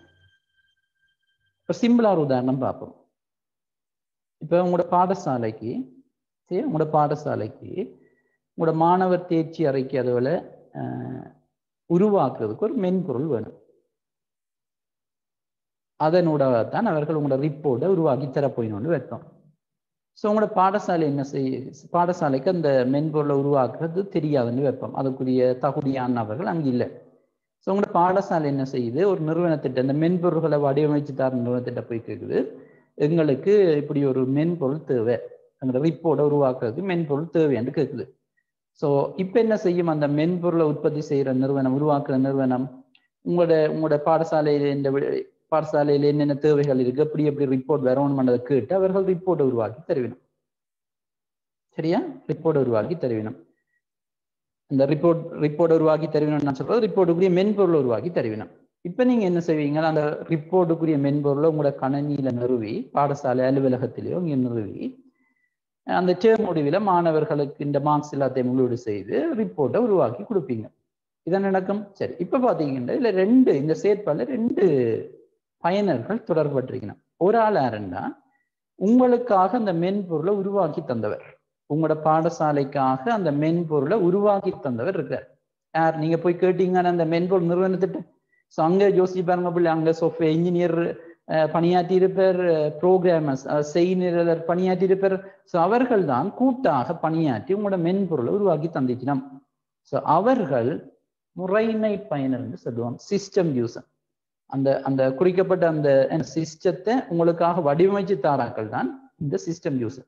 இப்போ சிம்பிளாக ஒரு உதாரணம் பார்ப்போம் இப்போ உங்களோட பாடசாலைக்கு சரி உங்களோட பாடசாலைக்கு உங்களோட மாணவர் தேர்ச்சி அறைக்கு அதுவில் உருவாக்குறதுக்கு ஒரு மென்பொருள் வேணும் அதனோட தான் அவர்கள் உங்களோட ரிப்போர்ட்டை உருவாக்கி தரப்போயினு வைப்போம் ஸோ உங்களோட பாடசாலை என்ன செய்ய பாடசாலைக்கு அந்த மென்பொருளை உருவாக்குறது தெரியாதுன்னு வைப்போம் அதுக்குரிய தகுதியானவர்கள் அங்கே இல்லை ஸோ உங்களோட பாடசாலை என்ன செய்யுது ஒரு நிறுவனத்திட்ட இந்த மென்பொருள்களை வடிவமைச்சு தர நிறுவனத்திட்ட போய் கேட்குது எங்களுக்கு இப்படி ஒரு மென்பொருள் தேவை எங்களோட ரிப்போர்ட்டை உருவாக்குறதுக்கு மென்பொருள் தேவைன்னு கேட்குது ஸோ இப்போ என்ன செய்யும் அந்த மென்பொருளை உற்பத்தி செய்கிற நிறுவனம் உருவாக்குற நிறுவனம் உங்களோட உங்களோட பாடசாலையில் இந்த பாடசாலையில் என்னென்ன தேவைகள் இருக்கு எப்படி எப்படி ரிப்போர்ட் வரணும்ன்றதை கேட்டு அவர்கள் ரிப்போர்ட்டை உருவாக்கி தருவினோம் சரியா ரிப்போர்ட்டை உருவாக்கி தருவினோம் இந்த ரிப்போர்ட் ரிப்போர்ட் உருவாக்கி தருவினோம் நான் சொல்றது ரிப்போர்ட்டுக்குரிய மென்பொருளை உருவாக்கி தருவினோம் இப்போ நீங்க என்ன செய்வீங்க அந்த ரிப்போர்ட்டுக்குரிய மென்பொருளை உங்களோட கணனியில நிறுவி பாடசாலை அலுவலகத்திலேயோ இங்கே நிறுவி அந்த டேர்ம் முடிவில் மாணவர்களுக்கு இந்த மார்க்ஸ் எல்லாத்தையும் உள்ளீடு செய்து ரிப்போர்ட்டை உருவாக்கி கொடுப்பீங்க இதான் நடக்கும் சரி இப்போ பார்த்தீங்கன்னா இல்லை ரெண்டு இந்த செயற்பாடில் ரெண்டு பயனர்கள் தொடர்பட்டிருக்கணும் ஒரு ஆள் யாருன்னா உங்களுக்காக அந்த மென்பொருளை உருவாக்கி தந்தவர் உங்களோட பாடசாலைக்காக அந்த மென்பொருளை உருவாக்கி தந்தவர் இருக்கார் யார் நீங்க போய் கேட்டீங்கன்னா அந்த மென்பொருள் நிறுவனத்திட்ட ஸோ அங்கே யோசிச்சு பாருங்க பிள்ளை அங்கே சாஃப்ட்வேர் இன்ஜினியர் பணியாற்றி இருப்பார் ப்ரோக்ராமர்ஸ் செய்நிரலர் பணியாற்றி இருப்பார் ஸோ அவர்கள் தான் கூட்டாக பணியாற்றி உங்களோட மென்பொருளை உருவாக்கி தந்திக்கணும் ஸோ அவர்கள் முறைமை பயனர் என்று சொல்லுவாங்க சிஸ்டம் யூசர் அந்த அந்த குறிக்கப்பட்ட அந்த சிஸ்டத்தை உங்களுக்காக வடிவமைச்சு தாராக்கள் தான் இந்த சிஸ்டம் யூசர்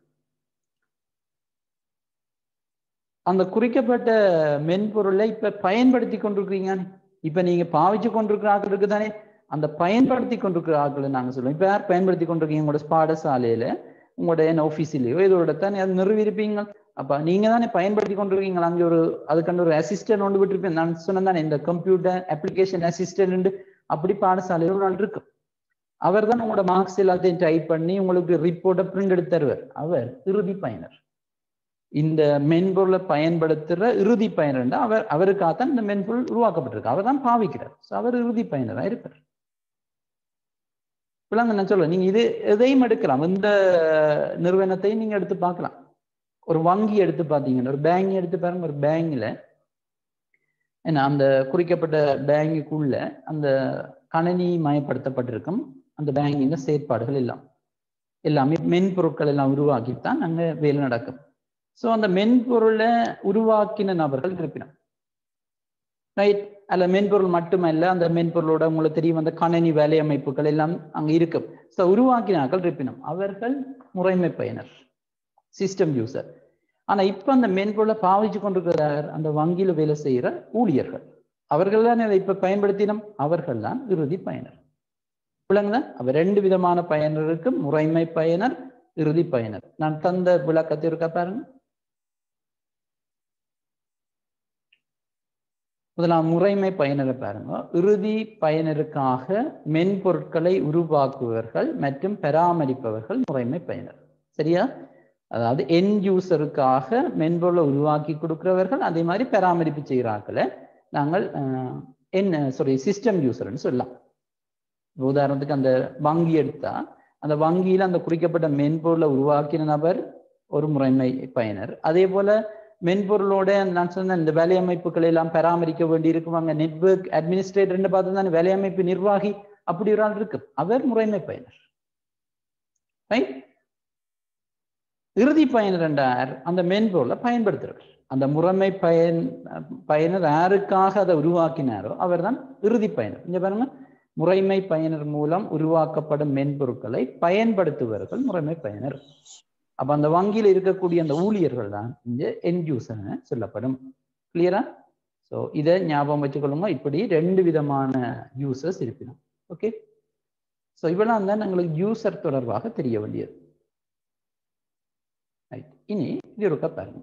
அந்த குறிக்கப்பட்ட மென்பொருளை இப்ப பயன்படுத்தி கொண்டிருக்கிறீங்க இப்ப நீங்க பாவிச்சு கொண்டிருக்கிற ஆக்கள் இருக்கு தானே அந்த பயன்படுத்தி கொண்டிருக்கிற ஆக்களை நாங்க சொல்லுவோம் இப்ப யார் பயன்படுத்தி கொண்டிருக்கீங்க உங்களோட பாடசாலையில உங்களோட என்ன ஆஃபீஸிலேயோ இதோட தானே அது நிறுவிருப்பீங்க அப்ப நீங்க தானே பயன்படுத்தி கொண்டிருக்கீங்க அங்கே ஒரு அதுக்கான ஒரு அசிஸ்டன்ட் ஒன்று விட்டுருப்பேன் நான் சொன்னேன் தானே இந்த கம்ப்யூட்டர் அப்ளிகேஷன் அசிஸ்டன்ட் அப்படி பாடசாலையில் ஒரு நாள் இருக்கும் அவர் தான் உங்களோட மார்க்ஸ் எல்லாத்தையும் டைப் பண்ணி உங்களுக்கு ரிப்போர்ட்டை பிரிண்ட் எடுத்து தருவார் அவர் இறுதி பயனர் இந்த மென்பொருளை பயன்படுத்துற இறுதி பயனர் அவர் அவருக்காகத்தான் இந்த மென்பொருள் உருவாக்கப்பட்டிருக்கு அவர் தான் பாவிக்கிறார் அவர் இறுதி பயனராக இருப்பார் இப்பெல்லாம் நான் சொல்ல நீங்க இது எதையும் எடுக்கலாம் இந்த நிறுவனத்தையும் நீங்க எடுத்து பார்க்கலாம் ஒரு வங்கி எடுத்து பார்த்தீங்கன்னா ஒரு பேங்க் எடுத்து பாருங்க ஒரு பேங்க்ல ஏன்னா அந்த குறிக்கப்பட்ட பேங்குக்குள்ள அந்த கணனி மயப்படுத்தப்பட்டிருக்கும் அந்த பேங்கின் செயற்பாடுகள் எல்லாம் எல்லாமே மென்பொருட்கள் எல்லாம் உருவாக்கித்தான் அங்கே வேலை நடக்கும் ஸோ அந்த மென்பொருளை உருவாக்கின நபர்கள் இருப்பினம் ரைட் அல்ல மென்பொருள் மட்டுமல்ல அந்த மென்பொருளோட உங்களுக்கு தெரியும் அந்த கணனி வேலை அமைப்புகள் எல்லாம் அங்கே இருக்கும் ஸோ உருவாக்கினார்கள் இருப்பினம் அவர்கள் முறைமை பயனர் சிஸ்டம் யூசர் ஆனா இப்ப அந்த மென்பொருளை பாவிச்சு கொண்டிருக்கிறார் அந்த வங்கியில வேலை செய்யற ஊழியர்கள் அவர்கள் தான் இதை இப்ப பயன்படுத்தினோம் அவர்கள் தான் இறுதி பயனர் விளங்குதா அப்ப ரெண்டு விதமான பயனர் இருக்கு முறைமை பயனர் இறுதி பயனர் நான் தந்த விளக்கத்தை இருக்க பாருங்க முதலாம் முறைமை பயனரை பாருங்க இறுதி பயனருக்காக மென்பொருட்களை உருவாக்குபவர்கள் மற்றும் பராமரிப்பவர்கள் முறைமை பயனர் சரியா அதாவது என் யூசருக்காக மென்பொருளை உருவாக்கி கொடுக்கிறவர்கள் அதே மாதிரி பராமரிப்பு செய்கிறார்கள நாங்கள் என்ன சாரி சிஸ்டம் யூசர்னு சொல்லலாம் உதாரணத்துக்கு அந்த வங்கி எடுத்தா அந்த வங்கியில அந்த குறிக்கப்பட்ட மென்பொருளை உருவாக்கின நபர் ஒரு முறைமை பயனர் அதே போல மென்பொருளோட நான் சொன்ன இந்த வேலையமைப்புகளை எல்லாம் பராமரிக்க வேண்டி இருக்குவாங்க நெட்ஒர்க் அட்மினிஸ்ட்ரேட்டர்னு பார்த்து தான் வேலையமைப்பு நிர்வாகி அப்படி ஒரு ஆள் இருக்கு அவர் முறைமை பயனர் ரைட் இறுதி பயனர் என்றார் அந்த மென்பொருளை பயன்படுத்துறவர் அந்த முறைமை பயன் பயனர் யாருக்காக அதை உருவாக்கினாரோ அவர் தான் இறுதி பயனர் இங்க பாருங்க முறைமை பயனர் மூலம் உருவாக்கப்படும் மென்பொருட்களை பயன்படுத்துபவர்கள் முறைமை பயனர் அப்ப அந்த வங்கியில் இருக்கக்கூடிய அந்த ஊழியர்கள் தான் இந்த என் யூசர் சொல்லப்படும் கிளியரா ஸோ இதை ஞாபகம் வச்சுக்கொள்ளுங்க இப்படி ரெண்டு விதமான யூசர்ஸ் இருக்கணும் ஓகே ஸோ இவ்வளவு தான் எங்களுக்கு யூசர் தொடர்பாக தெரிய வேண்டியது ரைட் இனி இது இருக்க பாருங்க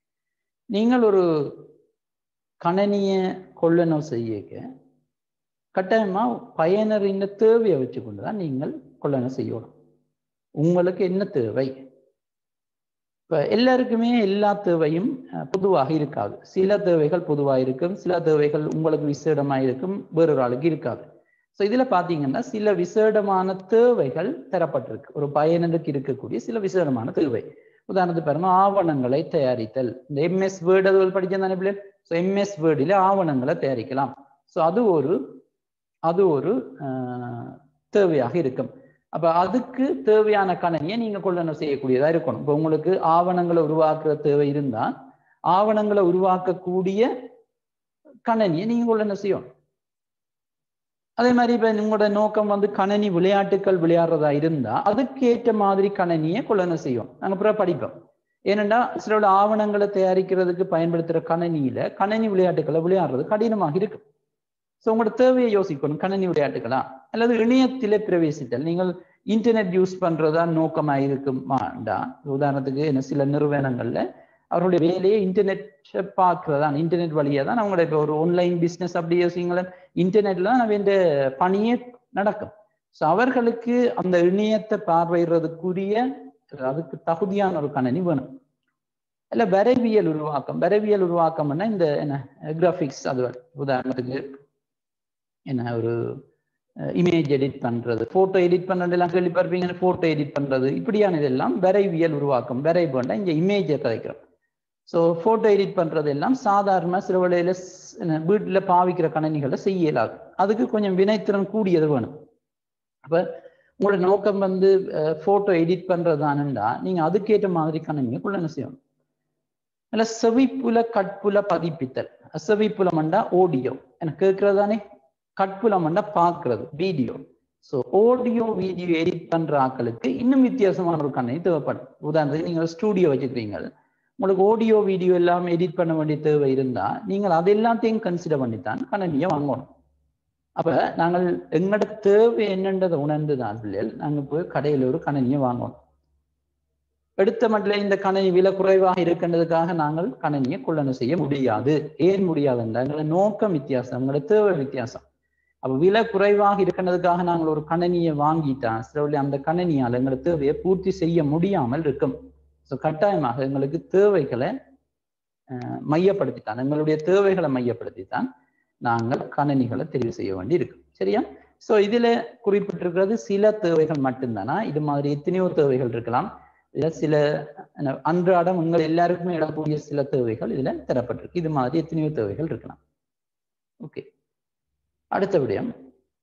நீங்கள் ஒரு கணனிய கொள்ளணும் செய்யக்க கட்டாயமா பயனரின் தேவையை வச்சுக்கொண்டு தான் நீங்கள் கொள்ளனை செய்யணும் உங்களுக்கு என்ன தேவை இப்ப எல்லாருக்குமே எல்லா தேவையும் அஹ், பொதுவாக இருக்காது சில தேவைகள் பொதுவாக இருக்கும் சில தேவைகள் உங்களுக்கு விசேடமாக இருக்கும் வேறொரு ஆளுக்கு இருக்காது ஸோ இதுல பாத்தீங்கன்னா சில விசேடமான தேவைகள் தரப்பட்டிருக்கு ஒரு பயனருக்கு இருக்கக்கூடிய சில விசேடமான தேவை உதாரணத்துக்கு பாருங்க ஆவணங்களை தயாரித்தல் இந்த எம்எஸ் வேர்டு அதுகள் படிச்சதானே பிள்ளை ஸோ எம்எஸ் வேர்டில் ஆவணங்களை தயாரிக்கலாம் ஸோ அது ஒரு அது ஒரு ஆஹ், தேவையாக இருக்கும் அப்ப அதுக்கு தேவையான கணனியை நீங்க கொள்ளணும் செய்யக்கூடியதா இருக்கணும் இப்போ உங்களுக்கு ஆவணங்களை உருவாக்குற தேவை இருந்தா ஆவணங்களை உருவாக்கக்கூடிய கணனியை நீங்க கொள்ளணும் செய்யணும் அதே மாதிரி இப்ப உங்களோட நோக்கம் வந்து கணனி விளையாட்டுகள் விளையாடுறதா இருந்தா அதுக்கேற்ற மாதிரி கணனியை கொள்ளணும் செய்யும் நாங்க அப்புறம் படிப்போம் ஏனென்றா சில ஆவணங்களை தயாரிக்கிறதுக்கு பயன்படுத்துற கணனியில கணனி விளையாட்டுகளை விளையாடுறது கடினமாக இருக்கு ஸோ உங்களோட தேவையை யோசிக்கணும் கணனி விளையாட்டுகளா அல்லது இணையத்திலே பிரவேசித்தல் நீங்கள் இன்டர்நெட் யூஸ் பண்றதா நோக்கமா இருக்குமாண்டா உதாரணத்துக்கு என்ன சில நிறுவனங்கள்ல அவருடைய வேலையை இன்டர்நெட் பார்க்கறதா இன்டர்நெட் வழியா தான் அவங்களோட இப்போ ஒரு ஆன்லைன் பிஸ்னஸ் அப்படி யோசிங்களேன் இன்டர்நெட்ல தான் அவன் பணியே நடக்கும் ஸோ அவர்களுக்கு அந்த இணையத்தை பார்வையிடுறதுக்குரிய அதுக்கு தகுதியான ஒரு கணனி வேணும் இல்ல வரைவியல் உருவாக்கம் வரைவியல் உருவாக்கம்னா இந்த என்ன கிராஃபிக்ஸ் அது உதாரணத்துக்கு என்ன ஒரு இமேஜ் எடிட் பண்றது போட்டோ எடிட் பண்றது எல்லாம் கேள்விப்பட்டிருப்பீங்க போட்டோ எடிட் பண்றது இப்படியான இதெல்லாம் வரைவியல் உருவாக்கம் வரைபண்டா இங்க இமேஜை கதைக்கிறோம் ஸோ போட்டோ எடிட் பண்றது எல்லாம் சாதாரண சில வேளையில வீட்டில் பாவிக்கிற கணனிகளை செய்ய இயலாது அதுக்கு கொஞ்சம் வினைத்திறன் கூடியது வேணும் அப்ப உங்களோட நோக்கம் வந்து போட்டோ எடிட் பண்றதானுண்டா நீங்க அதுக்கேற்ற மாதிரி கணனியை குள்ள செய்யணும் இல்ல செவிப்புல கட்புல பதிப்பித்தல் செவிப்புலமண்டா ஆடியோ எனக்கு கேட்கறதானே கட்புலமண்டா பார்க்கறது video so audio video edit பண்ற ஆக்களுக்கு இன்னும் வித்தியாசமான ஒரு கண்ணை தேவைப்படும் உதாரணத்துக்கு நீங்கள் ஸ்டூடியோ வச்சுக்கிறீங்க உங்களுக்கு ஆடியோ வீடியோ எல்லாம் எடிட் பண்ண வேண்டிய தேவை இருந்தா நீங்கள் அது எல்லாத்தையும் கன்சிடர் பண்ணித்தான் கணனியை வாங்கணும் அப்ப நாங்கள் எங்களோட தேவை என்னன்றதை உணர்ந்து தான் பிள்ளைகள் நாங்கள் போய் கடையில் ஒரு கணனியை வாங்கணும் எடுத்த மட்டும் இந்த கணனி விலை குறைவாக இருக்கின்றதுக்காக நாங்கள் கணனியை கொள்ளணும் செய்ய முடியாது ஏன் முடியாதுன்றா எங்களோட நோக்கம் வித்தியாசம் எங்களோட தேவை வித்தியாசம் அப்ப விலை குறைவாக இருக்கின்றதுக்காக நாங்கள் ஒரு கணனியை வாங்கிட்டா சில அந்த கணனியால் எங்களோட தேவையை பூர்த்தி செய்ய முடியாமல் இருக்கும் ஸோ கட்டாயமாக எங்களுக்கு தேவைகளை மையப்படுத்தித்தான் எங்களுடைய தேவைகளை மையப்படுத்தித்தான் நாங்கள் கணனிகளை தெரிவு செய்ய வேண்டி இருக்கு சரியா ஸோ இதுல குறிப்பிட்டிருக்கிறது சில தேவைகள் மட்டும்தானா இது மாதிரி எத்தனையோ தேவைகள் இருக்கலாம் இதுல சில அன்றாடம் உங்கள் எல்லாருக்குமே இடக்கூடிய சில தேவைகள் இதுல தரப்பட்டிருக்கு இது மாதிரி எத்தனையோ தேவைகள் இருக்கலாம் ஓகே அடுத்த விடயம்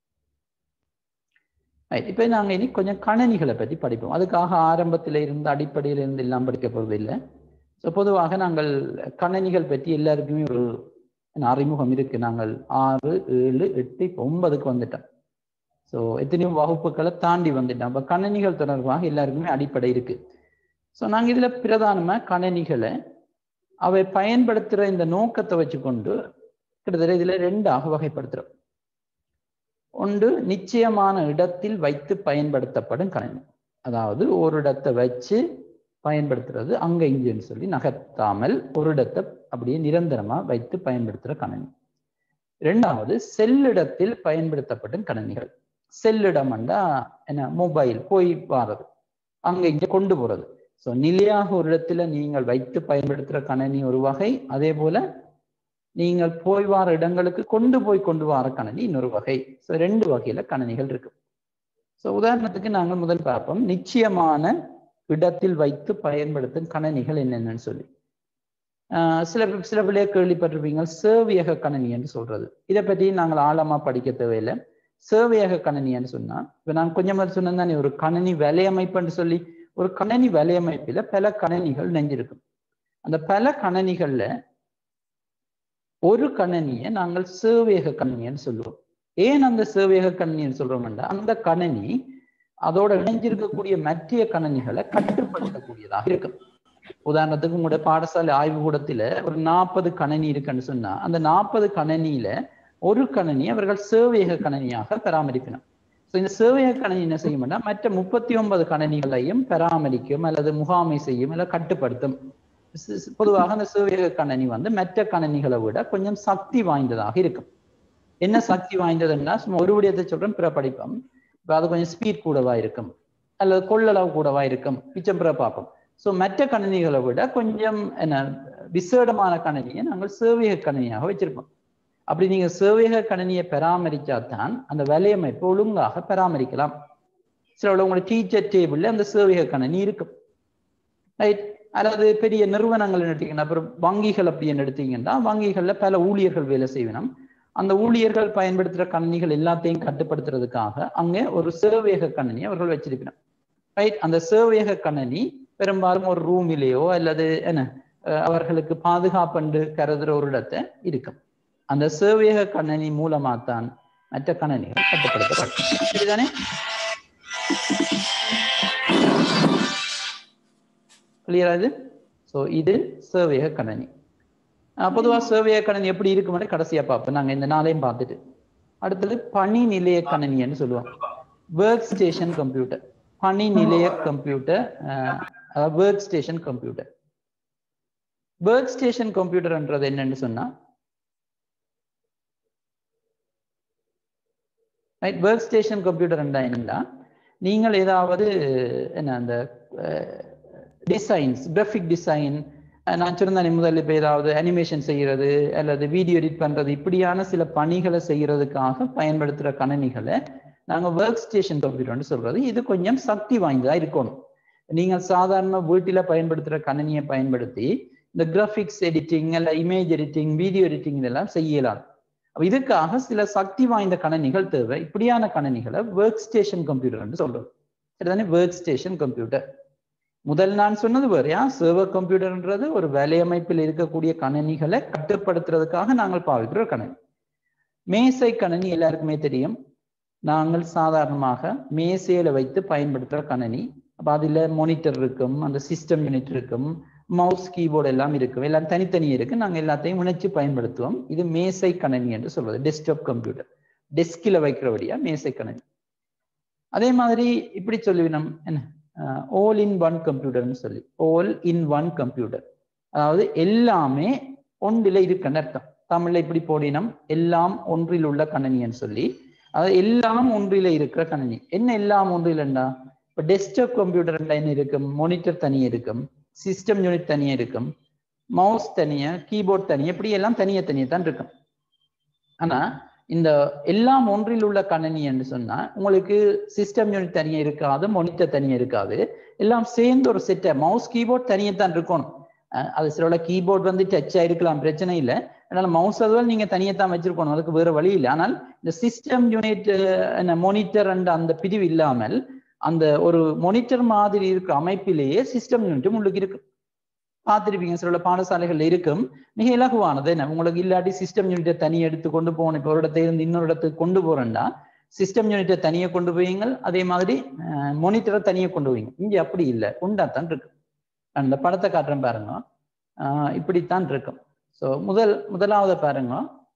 இப்ப நாங்க இனி கொஞ்சம் கணனிகளை பற்றி படிப்போம் அதுக்காக ஆரம்பத்தில இருந்து அடிப்படையில இருந்து எல்லாம் படிக்க போறது இல்லை ஸோ பொதுவாக நாங்கள் கணனிகள் பற்றி எல்லாருக்குமே ஒரு அறிமுகம் இருக்கு நாங்கள் ஆறு ஏழு எட்டு இப்போ ஒன்பதுக்கு வந்துட்டோம் ஸோ எத்தனையோ வகுப்புகளை தாண்டி வந்துட்டோம் அப்போ கணனிகள் தொடர்பாக எல்லாருக்குமே அடிப்படை இருக்கு ஸோ நாங்கள் இதுல பிரதானமா கணனிகளை அவை பயன்படுத்துகிற இந்த நோக்கத்தை வச்சுக்கொண்டு கிட்டத்தட்ட இதுல ரெண்டாக வகைப்படுத்துறோம் ஒன்று நிச்சயமான இடத்தில் வைத்து பயன்படுத்தப்படும் கணினி அதாவது ஒரு இடத்தை வச்சு பயன்படுத்துறது அங்க இங்கன்னு சொல்லி நகர்த்தாமல் ஒரு இடத்தை அப்படியே நிரந்தரமா வைத்து பயன்படுத்துற கணினி ரெண்டாவது செல்லிடத்தில் பயன்படுத்தப்படும் கணினிகள் செல்லிடம்ண்டா என்ன மொபைல் போய் வாரது அங்க இங்க கொண்டு போறது ஸோ நிலையாக ஒரு இடத்துல நீங்கள் வைத்து பயன்படுத்துற கணனி ஒரு வகை அதே போல நீங்கள் போய் வார இடங்களுக்கு கொண்டு போய் கொண்டு வர கணனி இன்னொரு வகை ஸோ ரெண்டு வகையில கணனிகள் இருக்கு ஸோ உதாரணத்துக்கு நாங்கள் முதல் பார்ப்போம் நிச்சயமான இடத்தில் வைத்து பயன்படுத்தும் கணனிகள் என்னென்னு சொல்லி சில சில பிள்ளைய கேள்விப்பட்டிருப்பீங்க சேவியக கணனி என்று சொல்றது இதை பற்றி நாங்கள் ஆழமா படிக்க தேவையில்லை சேவையக கணனின்னு சொன்னா இப்ப நான் கொஞ்சம் மாதிரி சொன்னேன் ஒரு கணனி வலையமைப்புன்னு சொல்லி ஒரு கணனி வலையமைப்பில பல கணனிகள் நெஞ்சிருக்கும் அந்த பல கணனிகள்ல ஒரு கணனியை நாங்கள் சேவையக கணனின்னு சொல்லுவோம் ஏன் அந்த சேவையக கணனின்னு சொல்றோம்னா அந்த கணனி அதோட இணைஞ்சிருக்கக்கூடிய மத்திய கணனிகளை கட்டுப்படுத்தக்கூடியதாக இருக்கும் உதாரணத்துக்கு உங்களுடைய பாடசாலை ஆய்வு கூடத்துல ஒரு நாற்பது கணனி இருக்குன்னு சொன்னா அந்த நாற்பது கணனியில ஒரு கணனி அவர்கள் சேவையக கணனியாக பராமரிக்கணும் ஸோ இந்த சேவையக கணனி என்ன செய்யும்னா மற்ற முப்பத்தி ஒன்பது கணனிகளையும் பராமரிக்கும் அல்லது முகாமை செய்யும் அல்ல கட்டுப்படுத்தும் பொதுவாக அந்த சேவையக கணனி வந்து மற்ற கணனிகளை விட கொஞ்சம் சக்தி வாய்ந்ததாக இருக்கும் என்ன சக்தி வாய்ந்ததுன்னா சும்மா ஒரு விடயத்தை சொல்றேன் பிற படிப்போம் இப்போ அது கொஞ்சம் ஸ்பீட் கூடவா இருக்கும் அல்லது கொள்ளளவு கூடவா இருக்கும் மிச்சம் பிற பார்ப்போம் ஸோ மற்ற கணினிகளை விட கொஞ்சம் என்ன விசேடமான கணினியை நாங்கள் சேவையக கணினியாக வச்சிருப்போம் அப்படி நீங்க சேவையக கணினியை பராமரிச்சா தான் அந்த வலையமைப்பு ஒழுங்காக பராமரிக்கலாம் சில உங்களுக்கு டீச்சர் டேபிள்ல அந்த சேவையக கணினி இருக்கும் ரைட் அல்லது பெரிய நிறுவனங்கள் எடுத்தீங்கன்னா அப்புறம் வங்கிகள் அப்படின்னு எடுத்தீங்கன்னா வங்கிகள்ல பல ஊழியர்கள் வேலை செய்யணும் அந்த ஊழியர்கள் பயன்படுத்துற கணினிகள் எல்லாத்தையும் கட்டுப்படுத்துறதுக்காக அங்கே ஒரு சேவையக கணினி அவர்கள் வச்சிருக்கணும் ரைட் அந்த சேவையக கணினி பெரும்பாலும் ஒரு ரூமிலேயோ அல்லது என்ன அவர்களுக்கு பாதுகாப்பண்டு கருதுற ஒரு இடத்தை இருக்கும் அந்த சேவையக கணினி மூலமா தான் மற்ற கணினிகள் கட்டுப்படுத்தப்படும் சரிதானே கிளியரா இது ஸோ இது சேவையக கணினி பொதுவாக சேவையக கணினி எப்படி இருக்கும் கடைசியா பார்ப்போம் நாங்க இந்த நாளையும் பார்த்துட்டு அடுத்தது பணி நிலைய கணினின்னு சொல்லுவோம் ஒர்க் ஸ்டேஷன் கம்ப்யூட்டர் பணி நிலைய computer work station computer work station கம்ப்யூட்டர்ன்றது என்னன்னு சொன்னா ரைட் ஒர்க் ஸ்டேஷன் கம்ப்யூட்டர் என்னன்னா நீங்கள் ஏதாவது என்ன அந்த டிசைன்ஸ் கிராஃபிக் டிசைன் நான் சொன்னேன் முதல்ல இப்போ ஏதாவது அனிமேஷன் செய்கிறது அல்லது வீடியோ எடிட் பண்ணுறது இப்படியான சில பணிகளை செய்யறதுக்காக பயன்படுத்துகிற கணினிகளை நாங்கள் ஒர்க் ஸ்டேஷன் கம்ப்யூட்டர்னு சொல்றது இது கொஞ்சம் சக்தி வாய்ந்ததாக இருக்கணும் நீங்கள் சாதாரண வீட்டில் பயன்படுத்துகிற கணினியை பயன்படுத்தி இந்த கிராஃபிக்ஸ் எடிட்டிங் அல்ல இமேஜ் எடிட்டிங் வீடியோ எடிட்டிங் இதெல்லாம் செய்யலாம் இதுக்காக சில சக்தி வாய்ந்த கணினிகள் தேவை இப்படியான கணினிகளை ஒர்க் ஸ்டேஷன் கம்ப்யூட்டர்னு சொல்றோம் சரிதானே ஒர்க் ஸ்டேஷன் கம்ப்யூட்டர் முதல் நான் சொன்னது வேறையா சர்வர் கம்ப்யூட்டர்ன்றது ஒரு வேலையமைப்பில் இருக்கக்கூடிய கணினிகளை கட்டுப்படுத்துறதுக்காக நாங்கள் பாவிக்கிற கணினி மேசை கணினி எல்லாருக்குமே தெரியும் நாங்கள் சாதாரணமாக மேசையில வைத்து பயன்படுத்துகிற கணினி அப்போ அதில் மானிட்டர் இருக்கும் அந்த சிஸ்டம் யூனிட் இருக்கும் மவுஸ் கீபோர்டு எல்லாம் இருக்கும் எல்லாம் தனித்தனி இருக்கு நாங்கள் எல்லாத்தையும் இணைச்சு பயன்படுத்துவோம் இது மேசை கணினி என்று சொல்வது டெஸ்க்டாப் கம்ப்யூட்டர் டெஸ்கில் வைக்கிறபடியா மேசை கணினி அதே மாதிரி இப்படி சொல்லுவினோம் என்ன ஓல் இன் ஒன் கம்ப்யூட்டர்னு சொல்லி ஓல் இன் ஒன் கம்ப்யூட்டர் அதாவது எல்லாமே ஒன்றில் இருக்குன்னு அர்த்தம் தமிழ்ல இப்படி போடினம் எல்லாம் ஒன்றில் உள்ள கணினின்னு சொல்லி அதாவது எல்லாம் ஒன்றில இருக்கிற கணினி என்ன எல்லாம் ஒன்றிலண்டா இப்போ டெஸ்க்டாப் கம்ப்யூட்டர் என்ன இருக்கும் மானிட்டர் தனியாக இருக்கும் சிஸ்டம் யூனிட் தனியாக இருக்கும் மவுஸ் தனியா கீபோர்ட் தனியாக இப்படி எல்லாம் தனியாக தனியாக தான் இருக்கும் ஆனா இந்த எல்லாம் ஒன்றில் உள்ள கணினி என்று சொன்னா உங்களுக்கு சிஸ்டம் யூனிட் தனியாக இருக்காது மொனிட்டர் தனியாக இருக்காது எல்லாம் சேர்ந்து ஒரு செட்டை மவுஸ் கீபோர்ட் தனியாக தான் இருக்கணும் அது சில கீபோர்ட் வந்து டச் ஆயிருக்கலாம் பிரச்சனை இல்லை அதனால மவுஸ் அதுவல் நீங்க தனியாக தான் வச்சிருக்கணும் அதுக்கு வேற வழி இல்லை ஆனால் இந்த சிஸ்டம் யூனிட் மொனிட்டர் அண்ட் அந்த பிரிவு இல்லாமல் அந்த ஒரு மொனிட்டர் மாதிரி இருக்கிற அமைப்பிலேயே சிஸ்டம் யூனிட்டும் உங்களுக்கு இருக்கு பார்த்துருப்பீங்க சில பாடசாலைகள் இருக்கும் மிக இலகுவானது என்ன உங்களுக்கு இல்லாட்டி சிஸ்டம் யூனிட்டை தனி எடுத்து கொண்டு போகணும் இப்போ ஒரு இடத்துல இருந்து இன்னொரு இடத்துக்கு கொண்டு போறேன்டா சிஸ்டம் யூனிட்டை தனியாக கொண்டு போவீங்க அதே மாதிரி மொனிட்டரை தனியாக கொண்டு போவீங்க இங்கே அப்படி இல்லை உண்டாத்தான் இருக்கு அந்த படத்தை காட்டுறேன் பாருங்க இப்படித்தான் இருக்கும் ஸோ முதல் முதலாவது பாருங்க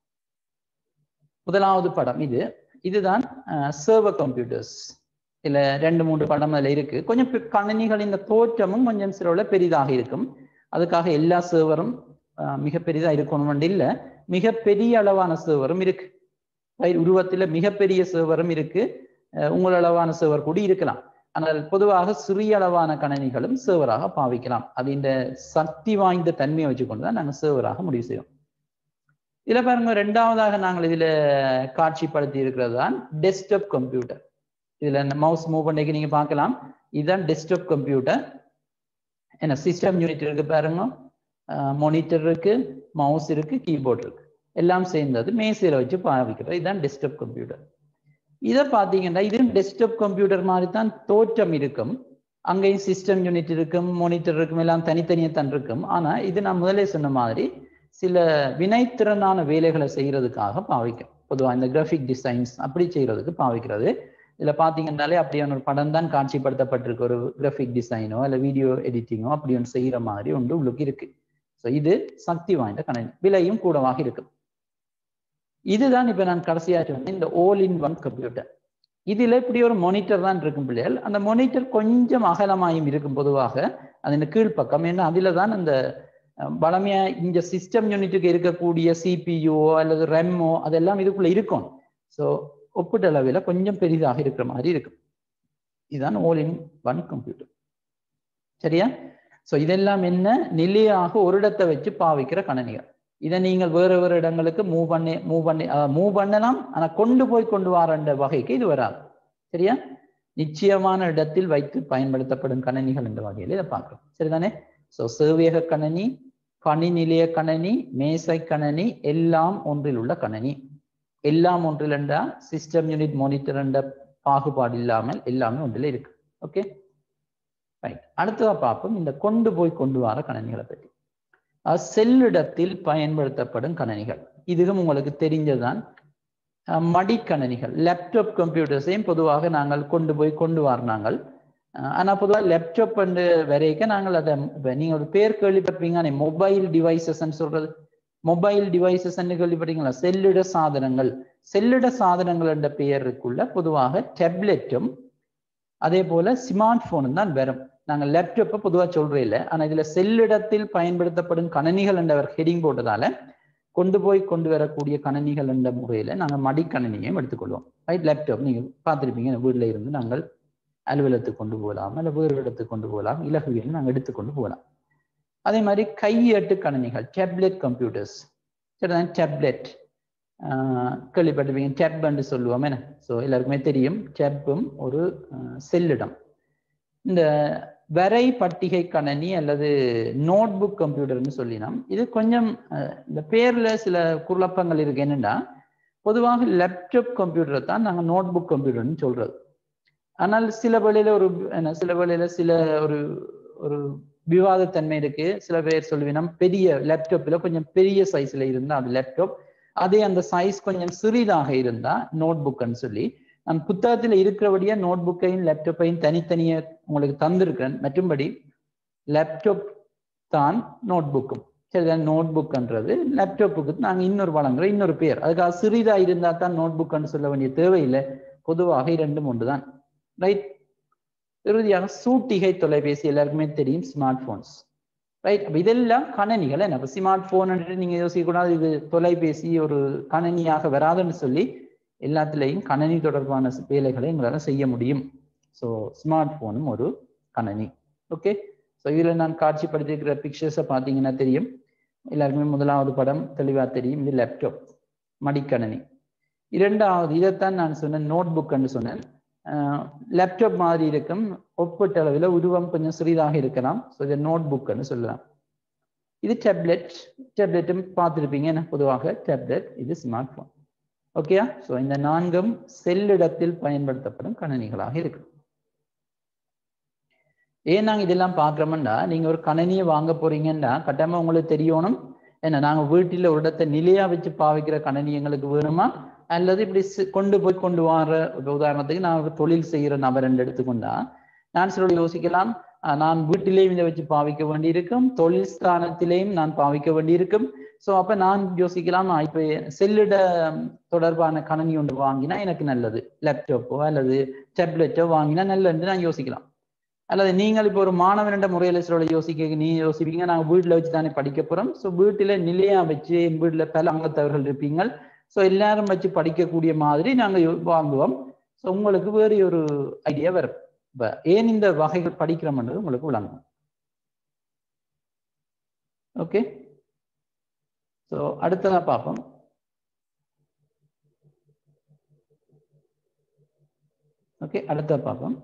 முதலாவது படம் இது இதுதான் சர்வர் கம்ப்யூட்டர்ஸ் இதுல ரெண்டு மூன்று படம் அதுல இருக்கு கொஞ்சம் கணினிகளின் தோற்றமும் கொஞ்சம் சில பெரிதாக இருக்கும் அதுக்காக எல்லா சர்வரும் மிக பெரிதா இருக்கணும் இல்லை மிக பெரிய அளவான சர்வரும் இருக்கு உருவத்துல மிகப்பெரிய சர்வரும் இருக்கு உங்கள் அளவான சர்வர் கூட இருக்கலாம் ஆனால் பொதுவாக சிறிய அளவான கணினிகளும் சர்வராக பாவிக்கலாம் அது இந்த சக்தி வாய்ந்த தன்மையை வச்சுக்கொண்டு தான் நாங்கள் சர்வராக முடிவு செய்வோம் இதுல பாருங்க ரெண்டாவதாக நாங்கள் இதுல காட்சிப்படுத்தி இருக்கிறது தான் டெஸ்க்டாப் கம்ப்யூட்டர் இதுல மவுஸ் மூவ் பண்ணிக்கு நீங்க பார்க்கலாம் இதுதான் டெஸ்க்டாப் கம்ப்யூட்டர் என்ன சிஸ்டம் யூனிட் இருக்கு பாருங்க மானிட்டர் இருக்கு மவுஸ் இருக்கு கீபோர்ட் இருக்கு எல்லாம் சேர்ந்தது மேசையில வச்சு பாவிக்கிறது இதுதான் டெஸ்க்டாப் கம்ப்யூட்டர் இதை பார்த்தீங்கன்னா இது டெஸ்க்டாப் கம்ப்யூட்டர் மாதிரி தான் தோற்றம் இருக்கும் அங்கேயும் சிஸ்டம் யூனிட் இருக்கும் மானிட்டர் இருக்கும் எல்லாம் தனித்தனியாக தான் இருக்கும் ஆனா இது நான் முதலே சொன்ன மாதிரி சில வினைத்திறனான வேலைகளை செய்யறதுக்காக பாவிக்கும் பொதுவாக இந்த கிராஃபிக் டிசைன்ஸ் அப்படி செய்யறதுக்கு பாவிக்கிறது இதுல பாத்தீங்கன்னாலே அப்படியான ஒரு படம் தான் காட்சிப்படுத்தப்பட்டிருக்கு ஒரு கிராஃபிக் டிசைனோ இல்ல வீடியோ எடிட்டிங்கோ அப்படி ஒன்று செய்யற மாதிரி ஒன்று உள்ளுக்கு இருக்கு ஸோ இது சக்தி வாய்ந்த கணினி விலையும் கூடவாக இருக்கும் இதுதான் இப்ப நான் கடைசியா சொன்னேன் இந்த ஓல் இன் ஒன் கம்ப்யூட்டர் இதுல இப்படி ஒரு மானிட்டர் தான் இருக்கும் பிள்ளைகள் அந்த மானிட்டர் கொஞ்சம் அகலமாயும் இருக்கும் பொதுவாக அதன் கீழ்ப்பக்கம் ஏன்னா அதுல தான் அந்த பழமையா இங்க சிஸ்டம் யூனிட்டுக்கு இருக்கக்கூடிய சிபியூ அல்லது ரெம்மோ அதெல்லாம் இதுக்குள்ள இருக்கும் ஸோ ஒப்பீட்டளவில் கொஞ்சம் பெரிதாக இருக்கிற மாதிரி இருக்கும் இதுதான் ஓல் இன் ஒன் கம்ப்யூட்டர் சரியா ஸோ இதெல்லாம் என்ன நிலையாக ஒரு இடத்தை வச்சு பாவிக்கிற கணனிகள் இதை நீங்கள் வேறு வேறு இடங்களுக்கு மூவ் பண்ணி மூவ் பண்ணி மூவ் பண்ணலாம் ஆனால் கொண்டு போய் கொண்டு வர வகைக்கு இது வராது சரியா நிச்சயமான இடத்தில் வைத்து பயன்படுத்தப்படும் கணனிகள் என்ற வகையில் இதை பார்க்கிறோம் சரிதானே ஸோ சேவையக கணனி பணி நிலைய கணனி மேசை கணனி எல்லாம் ஒன்றில் உள்ள கணனி எல்லாம் ஒன்றில் என்றால் சிஸ்டம் யூனிட் மானிட்டர் என்ற பாகுபாடு இல்லாமல் எல்லாமே ஒன்றில் இருக்கு ஓகே ரைட் அடுத்ததா பார்ப்போம் இந்த கொண்டு போய் கொண்டு வர கணனிகளை பற்றி செல்லிடத்தில் பயன்படுத்தப்படும் கணனிகள் இதுவும் உங்களுக்கு தெரிஞ்சதுதான் மடிக்கணனிகள் லேப்டாப் கம்ப்யூட்டர்ஸையும் பொதுவாக நாங்கள் கொண்டு போய் கொண்டு வரனாங்கள் ஆனால் பொதுவாக லேப்டாப் வந்து வரைக்கும் நாங்கள் அதை நீங்கள் ஒரு பேர் கேள்விப்பட்டிருப்பீங்க மொபைல் டிவைசஸ்ன்னு சொல்றது மொபைல் டிவைசஸ்ன்னு கேள்விப்பட்டீங்களா செல்லிட சாதனங்கள் செல்லிட சாதனங்கள் என்ற பெயருக்குள்ள பொதுவாக டேப்லெட்டும் அதே போல ஸ்மார்ட் போனும் தான் வரும் நாங்கள் லேப்டாப்பை பொதுவாக சொல்றே இல்லை ஆனால் இதுல செல்லிடத்தில் பயன்படுத்தப்படும் கணனிகள் என்ற ஹெடிங் போட்டதால கொண்டு போய் கொண்டு வரக்கூடிய கணனிகள் என்ற முறையில நாங்கள் மடிக்கணனியையும் எடுத்துக்கொள்வோம் ரைட் லேப்டாப் நீங்க பார்த்துருப்பீங்க வீட்டில் இருந்து நாங்கள் அலுவலகத்துக்கு கொண்டு போகலாம் இல்லை வேறு இடத்துக்கு கொண்டு போகலாம் இலகுவியில் நாங்கள் எடுத்துக்கொண்டு போகலாம் அதே மாதிரி கையேட்டு கணனிகள் டேப்லெட் கம்ப்யூட்டர்ஸ் சரிதான் டேப்லெட் கேள்விப்பட்டிருப்பீங்க டேப் என்று சொல்லுவோம் என்ன ஸோ எல்லாருக்குமே தெரியும் டேப்பும் ஒரு செல்லிடம் இந்த வரை பட்டிகை கணனி அல்லது நோட் புக் கம்ப்யூட்டர்னு சொல்லினோம் இது கொஞ்சம் இந்த பேர்ல சில குழப்பங்கள் இருக்கு என்னன்னா பொதுவாக லேப்டாப் கம்ப்யூட்டரை தான் நாங்கள் நோட் புக் கம்ப்யூட்டர்னு சொல்றது ஆனால் சில வேளையில ஒரு சில வேளையில சில ஒரு ஒரு விவாதத்தன்மை இருக்கு சில பேர் சொல்லுவினம் பெரிய லேப்டாப்ல கொஞ்சம் பெரிய சைஸ்ல இருந்தா அது லேப்டாப் அதே அந்த சைஸ் கொஞ்சம் சிறிதாக இருந்தா நோட் புக்னு சொல்லி நான் புத்தகத்தில் இருக்கிறபடியா நோட் புக்கையும் லேப்டாப்பையும் தனித்தனியே உங்களுக்கு தந்திருக்கேன் மற்றும்படி லேப்டாப் தான் நோட் புக்கும் சரிதான் நோட் புக்ன்றது லேப்டாப்புக்கு நாங்கள் இன்னொரு வழங்குற இன்னொரு பேர் அதுக்காக சிறிதா இருந்தா தான் நோட் புக்னு சொல்ல வேண்டிய தேவையில்லை பொதுவாக இரண்டும் ஒன்று தான் ரைட் இறுதியாக சூட்டிகை தொலைபேசி எல்லாருக்குமே தெரியும் ஸ்மார்ட் போன்ஸ் ரைட் அப்ப இதெல்லாம் கணனிகள் என்ன ஸ்மார்ட் போன் நீங்க யோசிக்கக்கூடாது இது தொலைபேசி ஒரு கணனியாக வராதுன்னு சொல்லி எல்லாத்துலேயும் கணனி தொடர்பான வேலைகளை எங்களால் செய்ய முடியும் ஸோ ஸ்மார்ட் போனும் ஒரு கணனி ஓகே ஸோ இதில் நான் காட்சிப்படுத்தியிருக்கிற பிக்சர்ஸை பார்த்தீங்கன்னா தெரியும் எல்லாருக்குமே முதலாவது படம் தெளிவாக தெரியும் இது லேப்டாப் மடிக்கணனி இரண்டாவது இதைத்தான் நான் சொன்னேன் நோட் புக்னு சொன்னேன் லேப்டாப் மாதிரி இருக்கும் ஒப்பீட்டு அளவில் உருவம் கொஞ்சம் சிறிதாக இருக்கலாம் ஸோ இதை நோட் புக்னு சொல்லலாம் இது டேப்லெட் டேப்லெட்டும் பார்த்துருப்பீங்க என்ன பொதுவாக டேப்லெட் இது ஸ்மார்ட் ஃபோன் ஓகேயா ஸோ இந்த நான்கும் செல்லிடத்தில் பயன்படுத்தப்படும் கணனிகளாக இருக்கு ஏன் நாங்கள் இதெல்லாம் பார்க்குறோம்னா நீங்கள் ஒரு கணனியை வாங்க போறீங்கன்னா கட்டாயமாக உங்களுக்கு தெரியணும் என்ன நாங்கள் வீட்டில் ஒரு இடத்தை நிலையா வச்சு பாவிக்கிற கணனி எங்களுக்கு வேணுமா அல்லது இப்படி கொண்டு போய் கொண்டு வர உதாரணத்துக்கு நான் ஒரு தொழில் செய்கிற நபர் என்று எடுத்துக்கொண்டா நான் சில யோசிக்கலாம் நான் வீட்டிலேயும் இதை வச்சு பாவிக்க வேண்டியிருக்கும் தொழில் ஸ்தானத்திலேயும் நான் பாவிக்க வேண்டியிருக்கும் ஸோ அப்போ நான் யோசிக்கலாம் இப்போ செல்லிட தொடர்பான கணனி ஒன்று வாங்கினா எனக்கு நல்லது லேப்டாப்போ அல்லது டேப்லெட்டோ வாங்கினா நல்லதுன்னு நான் யோசிக்கலாம் அல்லது நீங்கள் இப்போ ஒரு மாணவனிட முறையில் சில யோசிக்க நீ யோசிப்பீங்க நாங்கள் வீட்டில் வச்சு தானே படிக்க போகிறோம் ஸோ வீட்டில் நிலையா வச்சு என் வீட்டில் பல அங்கத்தவர்கள் இருப்பீங்க ஸோ எல்லாரும் வச்சு படிக்கக்கூடிய மாதிரி நாங்கள் வாங்குவோம் ஸோ உங்களுக்கு வேறு ஒரு ஐடியா வரும் இப்போ ஏன் இந்த வகைகள் படிக்கிறோம்ன்றது உங்களுக்கு விளங்கும் ஓகே ஸோ அடுத்ததாக பார்ப்போம் ஓகே அடுத்த பார்ப்போம்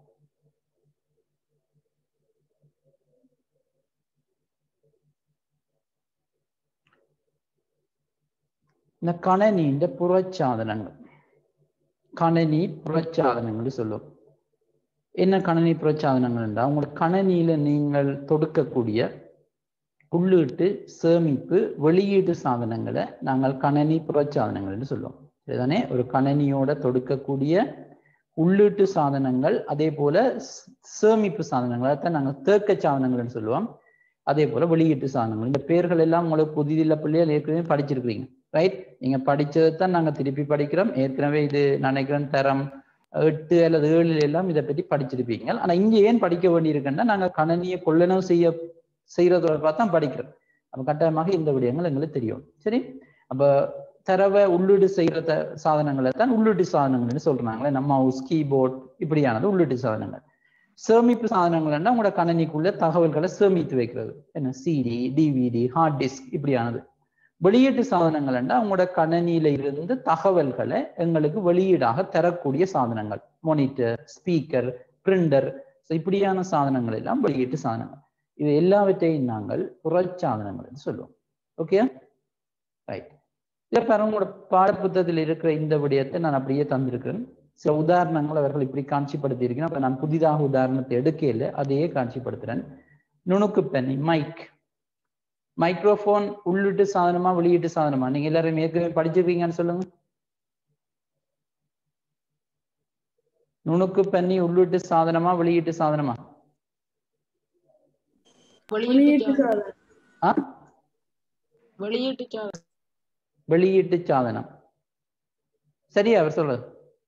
இந்த கணனின்ற புறச்சாதனங்கள் கணனி புறச்சாதனங்கள் சொல்லுவோம் என்ன கணனி புறச்சாதனங்கள் என்றால் உங்களோட கணனியில நீங்கள் தொடுக்கக்கூடிய உள்ளீட்டு சேமிப்பு வெளியீட்டு சாதனங்களை நாங்கள் கணனி புறச்சாதனங்கள் என்று சொல்லுவோம் இதுதானே ஒரு கணனியோட தொடுக்கக்கூடிய உள்ளீட்டு சாதனங்கள் அதே போல சேமிப்பு சாதனங்கள் அதான் நாங்கள் தேக்க சாதனங்கள்னு சொல்லுவோம் அதே போல வெளியீட்டு சாதனங்கள் இந்த பேர்கள் எல்லாம் உங்களுக்கு புதிதில்ல பிள்ளைகள் ஏற்கனவே படிச்சிருக்கிறீங்க ரைட் நீங்க படிச்சதை தான் நாங்க திருப்பி படிக்கிறோம் ஏற்கனவே இது நினைக்கிறேன் தரம் எட்டு அல்லது ஏழுல எல்லாம் இதை பற்றி படிச்சிருப்பீங்க ஆனா இங்க ஏன் படிக்க வேண்டியிருக்குன்னா நாங்க கணனியை கொள்ளனவு செய்ய செய்யறதோட பார்த்தா படிக்கிறோம் அப்ப கட்டாயமாக இந்த விடயங்கள் எங்களுக்கு தெரியும் சரி அப்ப தரவை உள்ளீடு செய்யற த- சாதனங்களை தான் உள்ளீட்டு சாதனங்கள்னு சொல்றாங்களே நம்ம மவுஸ் கீபோர்ட் இப்படியானது உள்ளீட்டு சாதனங்கள் சேமிப்பு சாதனங்கள்னா உங்களோட கணனிக்குள்ள தகவல்களை சேமித்து வைக்கிறது என்ன சிடி டிவிடி ஹார்ட் டிஸ்க் இப்படியானது வெளியீட்டு சாதனங்கள்னா உங்களோட கணனியில இருந்து தகவல்களை எங்களுக்கு வெளியீடாக தரக்கூடிய சாதனங்கள் மானிட்டர் ஸ்பீக்கர் பிரிண்டர் இப்படியான சாதனங்கள் எல்லாம் வெளியீட்டு சாதனங்கள் இது எல்லாவற்றையும் நாங்கள் புறச்சாதனங்கள் என்று சொல்லுவோம் ஓகே ரைட் இதை பாருங்க உங்களோட பாடப்புத்தகத்தில் இருக்கிற இந்த விடயத்தை நான் அப்படியே தந்திருக்கிறேன் சில உதாரணங்கள் அவர்கள் இப்படி காட்சிப்படுத்தி இருக்கிறேன் அப்ப நான் புதிதாக உதாரணத்தை எடுக்கையில் அதையே காட்சிப்படுத்துறேன் நுணுக்கு பெண்ணி மைக் மைக்ரோஃபோன் உள்ளிட்டு சாதனமா வெளியீட்டு சாதனமா நீங்க எல்லாரும் ஏற்கனவே படிச்சிருக்கீங்கன்னு சொல்லுங்க நுணுக்கு பண்ணி உள்ளிட்டு சாதனமா வெளியீட்டு சாதனமா வெளியீட்டு சாதனம் ஆ வெளியீட்டு சாதனம் வெளியீட்டு சாதனம் சரியா அவர் சொல்றது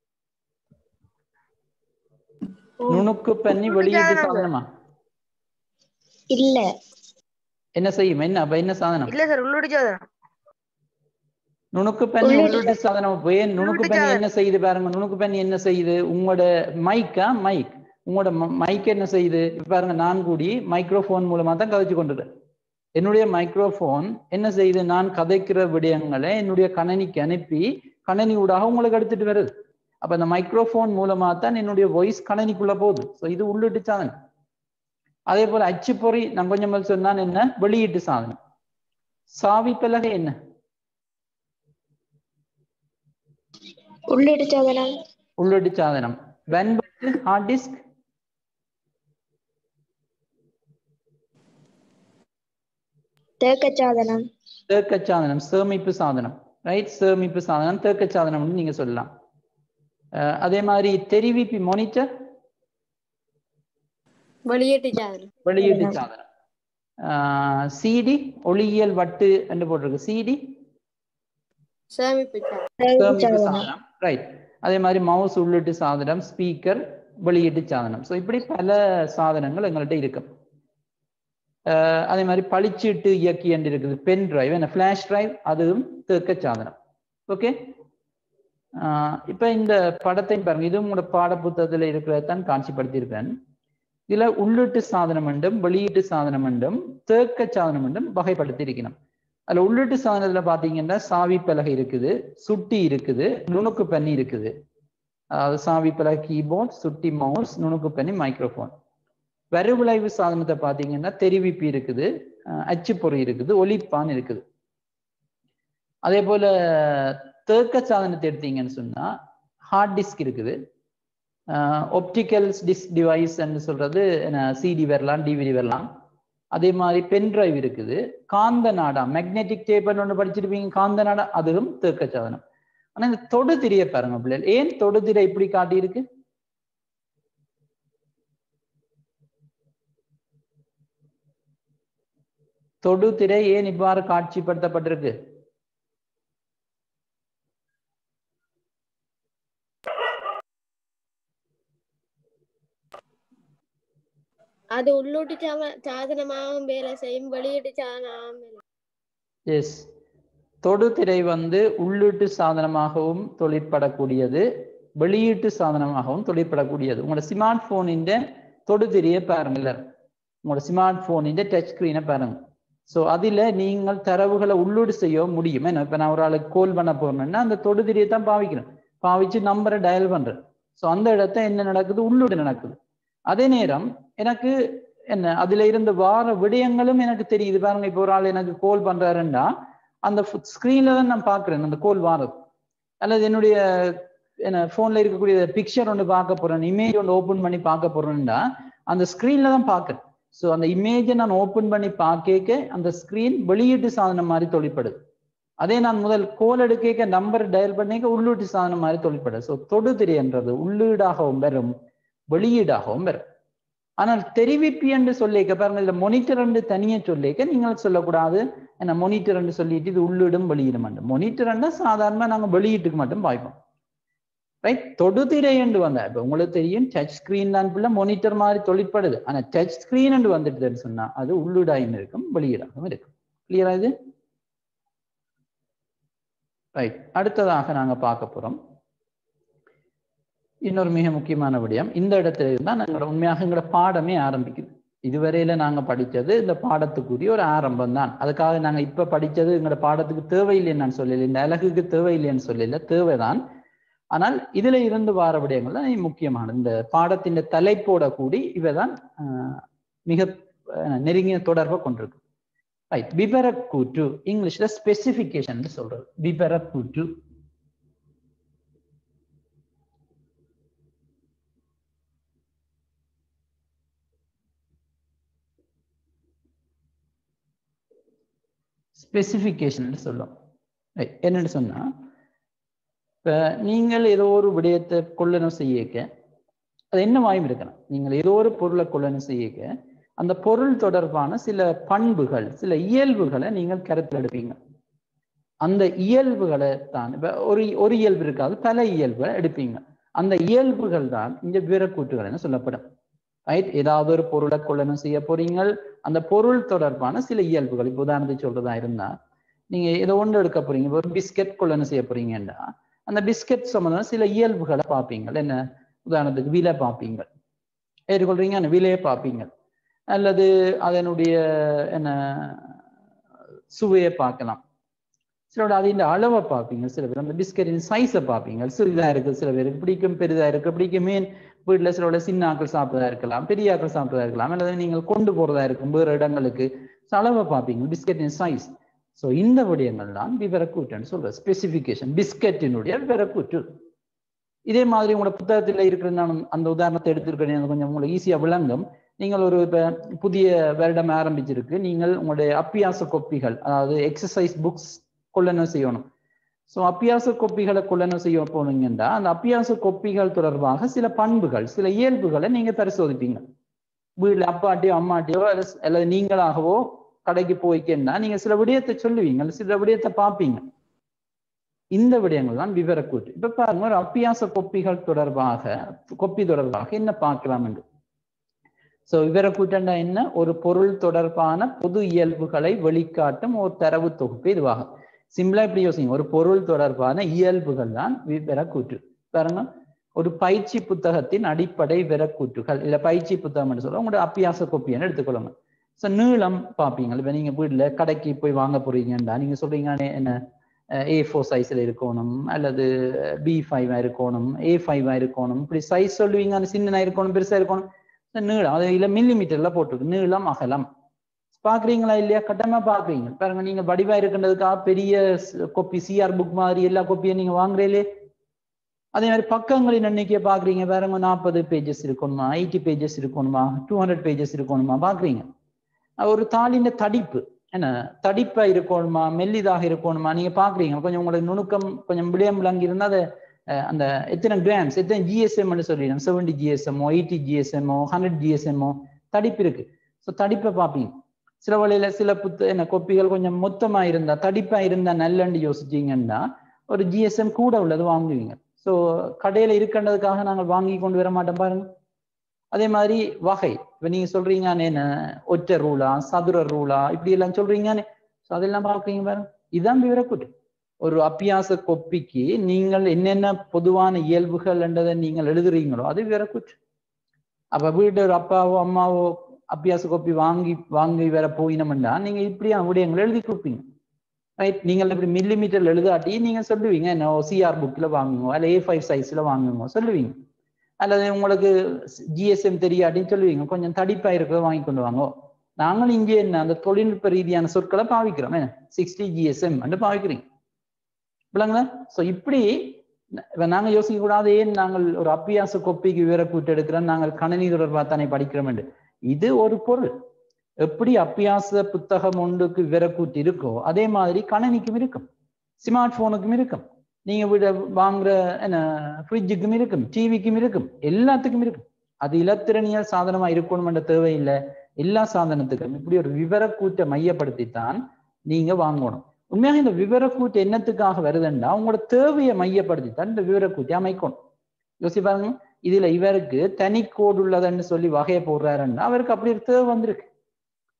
நுணுக்கு பண்ணி வெளியீட்டு சாதனமா இல்ல என்ன செய்யும் என்ன அப்ப என்ன சாதனம் இல்ல சார் உள்ளூடி சாதனம் நுணுக்கு பண்ணி உள்ளீட்டு உள்ளிட்டு சாதனம் அப்ப ஏன் நுணுக்கு உள்ளீட்டு பண்ணி சாதனம். என்ன செய்யுது பாருங்க நுணுக்கு பண்ணி என்ன செய்யுது உங்களோட மைக்கா மைக் உங்களோட மைக் என்ன செய்யுது இப்ப பாருங்க நான் கூடி மைக்ரோஃபோன் மூலமா தான் கதைச்சு கொண்டிருக்கேன் என்னுடைய மைக்ரோஃபோன் என்ன செய்யுது நான் கதைக்கிற விடயங்களை என்னுடைய கணனிக்கு அனுப்பி கணனி ஊடாக உங்களுக்கு எடுத்துட்டு வருது அப்ப அந்த மைக்ரோஃபோன் மூலமா தான் என்னுடைய வாய்ஸ் கணனிக்குள்ள போகுது ஸோ இது உள்ளிட்டு சாதனம் அதே போல அச்சுப்பொறி நான் கொஞ்சம் முதல்ல சொன்னான் என்ன வெளியீட்டு சாதனம் சாவி பலகை என்ன உள்ளீடு சாதனம் உள்ளீட்டு சாதனம் வெண்பட்டு ஹார்ட் டிஸ்க் தேக்க சாதனம் தேக்க சாதனம் சேமிப்பு சாதனம் ரைட் சேமிப்பு சாதனம் தேக்க சாதனம்னு நீங்க சொல்லலாம் அஹ் அதே மாதிரி தெரிவிப்பி மானிட்டர் வெளியீட்டு சாதனம் வெளியீட்டு சாதனம் சிடி ஒளியியல் வட்டு என்று போட்டிருக்கு சிடி சேமிப்பு சாதனம் தேக்க சேமிப்பு சாதனம் சாதனம் ரைட் அதே மாதிரி மவுஸ் உள்ளிட்டு சாதனம் ஸ்பீக்கர் வெளியீட்டு சாதனம் ஸோ இப்படி பல சாதனங்கள் எங்கள்கிட்ட இருக்கும் அஹ் அதே மாதிரி பளிச்சீட்டு இயக்கி என்று இருக்குது பென் டிரைவ் என்ன ஃபிளாஷ் டிரைவ் அதுவும் தேக்க சாதனம் ஓகே இப்போ இந்த படத்தை பாருங்க இதுவும் உங்களோட பாடப்புத்தகத்தில் இருக்கிறதான் காட்சிப்படுத்தியிருக்கேன் இதுல உள்ளீட்டு சாதனம் என்றும் வெளியீட்டு சாதனம் என்றும் தேக்க சாதனம் என்றும் வகைப்படுத்தி இருக்கணும் அதுல உள்ளீட்டு சாதனத்துல பாத்தீங்கன்னா சாவி பலகை இருக்குது சுட்டி இருக்குது நுணுக்கு பண்ணி இருக்குது அதாவது சாவி பலகை கீபோர்ட் சுட்டி மவுஸ் நுணுக்கு பண்ணி மைக்ரோஃபோன் வரிவிளைவு சாதனத்தை பாத்தீங்கன்னா தெரிவிப்பி இருக்குது அஹ் அச்சுப்பொறி இருக்குது ஒலிப்பான் இருக்குது அதே போல தேக்க சாதனத்தை எடுத்தீங்கன்னு சொன்னா ஹார்ட் டிஸ்க் இருக்குது ஒப்டிக்கல்ஸ் டிஸ்க் டிவைஸ் சொல்றது சிடி வரலாம் டிவிடி வரலாம் அதே மாதிரி பென் டிரைவ் இருக்குது காந்த நாடா மேக்னெட்டிக் டேப்னு ஒன்று படிச்சிருப்பீங்க காந்த நாடா அதுவும் தேக்க சாதனம் ஆனா இந்த தொடுதிரையை பாருங்க பிள்ளைகள் ஏன் தொடுதிரை இப்படி காட்டியிருக்கு தொடுதிரை ஏன் இவ்வாறு காட்சிப்படுத்தப்பட்டிருக்கு அது உள்ளூட்டு சாத- சாதனமாகவும் வேலை செய்யும் வெளியீட்டு சாதனமாகவும் வேலை எஸ் தொடுதிரை வந்து உள்ளீட்டு சாதனமாகவும் தொழிற்படக்கூடியது வெளியீட்டு சாதனமாகவும் தொழிற்படக்கூடியது உங்களோட ஸ்மார்ட் போனின் தொடுதிரையை பாருங்கல்ல உங்களோட ஸ்மார்ட் போனின் டச் ஸ்கிரீனை பாருங்க ஸோ அதில் நீங்கள் தரவுகளை உள்ளீடு செய்ய முடியும் என்ன இப்போ நான் ஒரு ஆளுக்கு கால் பண்ண போறேன்னா அந்த தொடுதிரையை தான் பாவிக்கிறேன் பாவிச்சு நம்பரை டயல் பண்றேன் ஸோ அந்த இடத்த என்ன நடக்குது உள்ளீடு நடக்குது அதே நேரம் எனக்கு என்ன அதுல இருந்த வார விடயங்களும் எனக்கு தெரியுது பாருங்க இப்போ ஒரு ஆள் எனக்கு கால் பண்றாருன்னா அந்த ஸ்க்ரீன்ல தான் நான் பார்க்குறேன் அந்த கோல் வாரது அல்லது என்னுடைய என்ன ஃபோன்ல இருக்கக்கூடிய பிக்சர் ஒன்று பார்க்க போறேன் இமேஜ் ஒன்று ஓப்பன் பண்ணி பார்க்க போறேன்னா அந்த ஸ்க்ரீன்ல தான் பார்க்குறேன் ஸோ அந்த இமேஜை நான் ஓப்பன் பண்ணி பார்க்க அந்த ஸ்க்ரீன் வெளியீட்டு சாதனம் மாதிரி தொழிற்படுது அதே நான் முதல் கோல் எடுக்க நம்பர் டயல் பண்ணிக்க உள்ளீட்டு சாதனம் மாதிரி தொழிற்படுது ஸோ தொடுதிரை என்றது உள்ளீடாகவும் வரும் வெளியீடாகவும் வரும் ஆனால் தெரிவிப்பி என்று சொல்லிக்க பாருங்க இதுல மொனிட்டர் என்று தனியே சொல்லிக்க நீங்கள் சொல்லக்கூடாது என்ன மொனிட்டர் என்று சொல்லிட்டு இது உள்ளிடும் வெளியிடும் என்று மொனிட்டர் என்றா சாதாரணமா நாங்க வெளியீட்டுக்கு மட்டும் பாய்ப்போம் ரைட் தொடுதிரை என்று வந்தா இப்ப உங்களுக்கு தெரியும் டச் ஸ்கிரீன் தான் பிள்ளை மொனிட்டர் மாதிரி தொழிற்படுது ஆனா டச் ஸ்கிரீன் என்று வந்துட்டுதுன்னு சொன்னா அது உள்ளீடாயும் இருக்கும் வெளியீடாகவும் இருக்கும் கிளியரா இது ரைட் அடுத்ததாக நாங்க பார்க்க போறோம் இன்னொரு மிக முக்கியமான விடயம் இந்த இடத்துல இருந்தால் நாங்களோட உண்மையாக எங்களோட பாடமே ஆரம்பிக்குது இதுவரையில நாங்க படிச்சது இந்த பாடத்துக்குரிய ஒரு ஆரம்பம் தான் அதுக்காக நாங்க இப்ப படிச்சது எங்களோட பாடத்துக்கு தேவையில்லைன்னு நான் சொல்லல இந்த அழகுக்கு தேவையில்லைன்னு சொல்லல தேவைதான் ஆனால் இதுல இருந்து வார விடயங்கள் தான் முக்கியமானது இந்த பாடத்தின் தலைப்போட கூடி இவைதான் ஆஹ், மிக அஹ், நெருங்கிய தொடர்பை கொண்டிருக்கு ரைட் விபரக்கூற்று இங்கிலீஷ்ல ஸ்பெசிபிகேஷன் சொல்றது விபரக்கூற்று ஸ்பெசிஃபிகேஷன் சொல்லும் Right. என்னன்னு சொன்னா இப்ப நீங்கள் ஏதோ ஒரு விடயத்தை கொள்ளணும் செய்யக்க அது என்னவாயும் இருக்கலாம் நீங்கள் ஏதோ ஒரு பொருளை கொள்ளணும் செய்யக்க அந்த பொருள் தொடர்பான சில பண்புகள் சில இயல்புகளை நீங்கள் கருத்தில் எடுப்பீங்க அந்த இயல்புகளை தான் இப்ப ஒரு ஒரு இயல்பு இருக்காது பல இயல்புகளை எடுப்பீங்க அந்த இயல்புகள் தான் இந்த விவரக்கூற்றுகள் என சொல்லப்படும் ரைட் ஏதாவது ஒரு பொருளை கொள்ளணும் செய்ய போறீங்க அந்த பொருள் தொடர்பான சில இயல்புகள் இப்போ உதாரணத்துக்கு சொல்றதா இருந்தா நீங்க ஏதோ ஒன்று எடுக்க போறீங்க ஒரு பிஸ்கெட் கொள்ளணும் செய்ய போறீங்கன்னா அந்த பிஸ்கெட் சம்பந்தமான சில இயல்புகளை பார்ப்பீங்க என்ன உதாரணத்துக்கு விலை பார்ப்பீங்க ஏற்றுக்கொள்றீங்க அந்த விலையை பார்ப்பீங்க அல்லது அதனுடைய என்ன சுவையை பார்க்கலாம் சிலோட அதின் அளவை பார்ப்பீங்க சில பேர் அந்த பிஸ்கெட்டின் சைஸை பார்ப்பீங்க சிறிதா இருக்கு சில பேருக்கு பிடிக்கும் பெரிதா இருக்கு பிடிக்கும் மீன் வீட்டுல சிலோட சின்ன ஆட்கள் சாப்பிட்டதா இருக்கலாம் பெரிய ஆட்கள் சாப்பிட்டதா இருக்கலாம் அல்லது நீங்கள் கொண்டு போறதா இருக்கும் வேறு இடங்களுக்கு So, அளவை பார்ப்பீங்க பிஸ்கெட்டின் சைஸ் ஸோ இந்த விடயங்கள் தான் விவரக்கூற்றுன்னு சொல்றது ஸ்பெசிஃபிகேஷன் பிஸ்கெட்டினுடைய விவரக்கூற்று இதே மாதிரி உங்களோட புத்தகத்தில் இருக்கிற நான் அந்த உதாரணத்தை எடுத்திருக்கிறேன் எனக்கு கொஞ்சம் உங்களுக்கு ஈஸியா விளங்கும் நீங்கள் ஒரு இப்ப புதிய வருடம் ஆரம்பிச்சிருக்கு நீங்கள் உங்களுடைய அப்பியாச கொப்பிகள் அதாவது எக்ஸசைஸ் புக்ஸ் கொள்ளணும் செய்யணும் ஸோ அப்பியாச கொப்பிகளை கொள்ளணும் செய்ய போனீங்கன்னா அந்த அப்பியாச கொப்பிகள் தொடர்பாக சில பண்புகள் சில இயல்புகளை நீங்க பரிசோதிப்பீங்க வீட்டில் அப்பாட்டியோ அம்மாட்டியோ அல்லது- அல்லது நீங்களாகவோ கடைக்கு போய்க்கன்னா நீங்க சில விடயத்தை சொல்லுவீங்க அல்லது சில விடயத்தை பார்ப்பீங்க இந்த விடயங்கள் தான் விவரக்கூற்று இப்ப பாருங்க ஒரு அப்பியாச கொப்பிகள் தொடர்பாக கொப்பி தொடர்பாக என்ன பார்க்கலாம் என்று சோ விவரக்கூற்றண்டா என்ன ஒரு பொருள் தொடர்பான பொது இயல்புகளை வெளிக்காட்டும் ஒரு தரவு தொகுப்பு இதுவாகும் சிம்பிளா இப்படி யோசிங்க ஒரு பொருள் தொடர்பான இயல்புகள் தான் விவரக்கூற்று பாருங்க ஒரு பயிற்சி புத்தகத்தின் அடிப்படை விவரக்கூற்றுகள் இல்ல பயிற்சி புத்தகம் என்று சொல்ல உங்களோட அப்பியாச கொப்பின்னு எடுத்துக்கொள்ளுங்க ஸோ நீளம் பார்ப்பீங்க இப்போ நீங்க வீட்டுல கடைக்கு போய் வாங்க போறீங்கண்டா நீங்க சொல்றீங்க "அண்ணே, என்ன ஏ ஃபோர் சைஸ்ல இருக்கணும் அல்லது பி ஃபைவா இருக்கணும் ஏ ஃபைவா இருக்கணும் இப்படி சைஸ் சொல்லுவீங்க அந்த சின்னனா இருக்கணும் பெருசா இருக்கணும் So, நீளம் அது இல்ல மில்லி மீட்டர்ல போட்டிருக்கு நீளம் அகலம் பாக்குறீங்களா இல்லையா கட்டமா பாக்குறீங்க பாருங்க நீங்க வடிவா இருக்கின்றதுக்காக பெரிய கொப்பி சிஆர் புக் மாதிரி எல்லா கொப்பியும் நீங்க வாங்குறீங்களே அதே மாதிரி பக்கங்களின் எண்ணிக்கையை பாக்குறீங்க பாருங்க நாற்பது பேஜஸ் இருக்கணுமா எயிட்டி பேஜஸ் இருக்கணுமா டூ ஹண்ட்ரட் பேஜஸ் இருக்கணுமா பாக்குறீங்க அது ஒரு தாளின் தடிப்பு என்ன தடிப்பா இருக்கணுமா மெல்லிதாக இருக்கணுமா நீங்க பாக்குறீங்க கொஞ்சம் உங்களுக்கு நுணுக்கம் கொஞ்சம் விடயம் விளங்கி இருந்தா அதை அஹ், அந்த எத்தனை கிராம்ஸ் எத்தனை ஜிஎஸ்எம்னு சொல்லிடும் செவன்டி ஜிஎஸ்எம்மோ எயிட்டி ஜிஎஸ்எம்மோ ஹண்ட்ரட் ஜிஎஸ்எம்மோ தடிப்பு இருக்கு ஸோ தடிப்பை பார்ப்பீங்க சில வழியில சில புத்த என்ன கொப்பிகள் கொஞ்சம் மொத்தமா இருந்தா தடிப்பா இருந்தா நல்லன்னு யோசிச்சீங்கன்னா ஒரு ஜிஎஸ்எம் கூட உள்ளது வாங்குவீங்க ஸோ கடையில இருக்கின்றதுக்காக நாங்கள் வாங்கி கொண்டு வர மாட்டோம் பாருங்க அதே மாதிரி வகை இப்ப நீங்க சொல்றீங்க என்ன ஒற்றை ரூலா சதுர ரூலா இப்படி எல்லாம் சொல்றீங்கன்னு ஸோ அதெல்லாம் பார்க்குறீங்க பாருங்க இதுதான் விவரக்கூட்டு ஒரு அப்பியாச கொப்பிக்கு நீங்கள் என்னென்ன பொதுவான இயல்புகள் என்றதை நீங்கள் எழுதுறீங்களோ அது விவரக்கூற்று அப்ப வீட்டு ஒரு அப்பாவோ அம்மாவோ அப்பியாச கொப்பி வாங்கி வாங்கி வேற போயினோம்னா நீங்க இப்படியா விடயங்களை எழுதி கொடுப்பீங்க ரைட் நீங்கள் இப்படி மில்லி மீட்டர்ல எழுதாட்டி நீங்க சொல்லுவீங்க என்ன சிஆர் புக்ல வாங்குங்க அல்ல ஏ ஃபைவ் சைஸ்ல வாங்குங்க சொல்லுவீங்க அல்லது உங்களுக்கு ஜிஎஸ்எம் தெரியாட்டின்னு சொல்லுவீங்க கொஞ்சம் தடிப்பா இருக்கிறத வாங்கி கொண்டு வாங்க நாங்களும் இங்கே என்ன அந்த தொழில்நுட்ப ரீதியான சொற்களை பாவிக்கிறோம் சிக்ஸ்டி ஜிஎஸ்எம் என்று பாவிக்கிறீங்க விளங்குதா ஸோ இப்படி இப்ப நாங்க யோசிக்க கூடாது ஏன் நாங்கள் ஒரு அப்பியாச கொப்பிக்கு விவரக்கூட்டு எடுக்கிறோம் நாங்கள் கணினி தொடர்பாக தானே படிக்கிறோம் என்று இது ஒரு பொருள் எப்படி அப்பியாச புத்தகம் ஒன்றுக்கு விவரக்கூட்டு இருக்கோ அதே மாதிரி கணினிக்கும் இருக்கும் ஸ்மார்ட் போனுக்கும் இருக்கும் நீங்க விட வாங்குற என்ன ஃப்ரிட்ஜுக்கும் இருக்கும் டிவிக்கும் இருக்கும் எல்லாத்துக்கும் இருக்கும் அது இலத்திரனியல் சாதனமா இருக்கணும்ன்ற தேவையில்லை எல்லா சாதனத்துக்கும் இப்படி ஒரு விவரக்கூட்டை மையப்படுத்தித்தான் நீங்க வாங்கணும் உண்மையாக இந்த விவரக்கூட்டு என்னத்துக்காக வருதுன்னா உங்களோட தேவையை மையப்படுத்தித்தான் இந்த விவரக்கூட்டை அமைக்கணும் யோசி பாருங்க இதுல இவருக்கு தனி கோடு உள்ளதுன்னு சொல்லி வகையை போடுறாருன்னா அவருக்கு அப்படி ஒரு தேவை வந்திருக்கு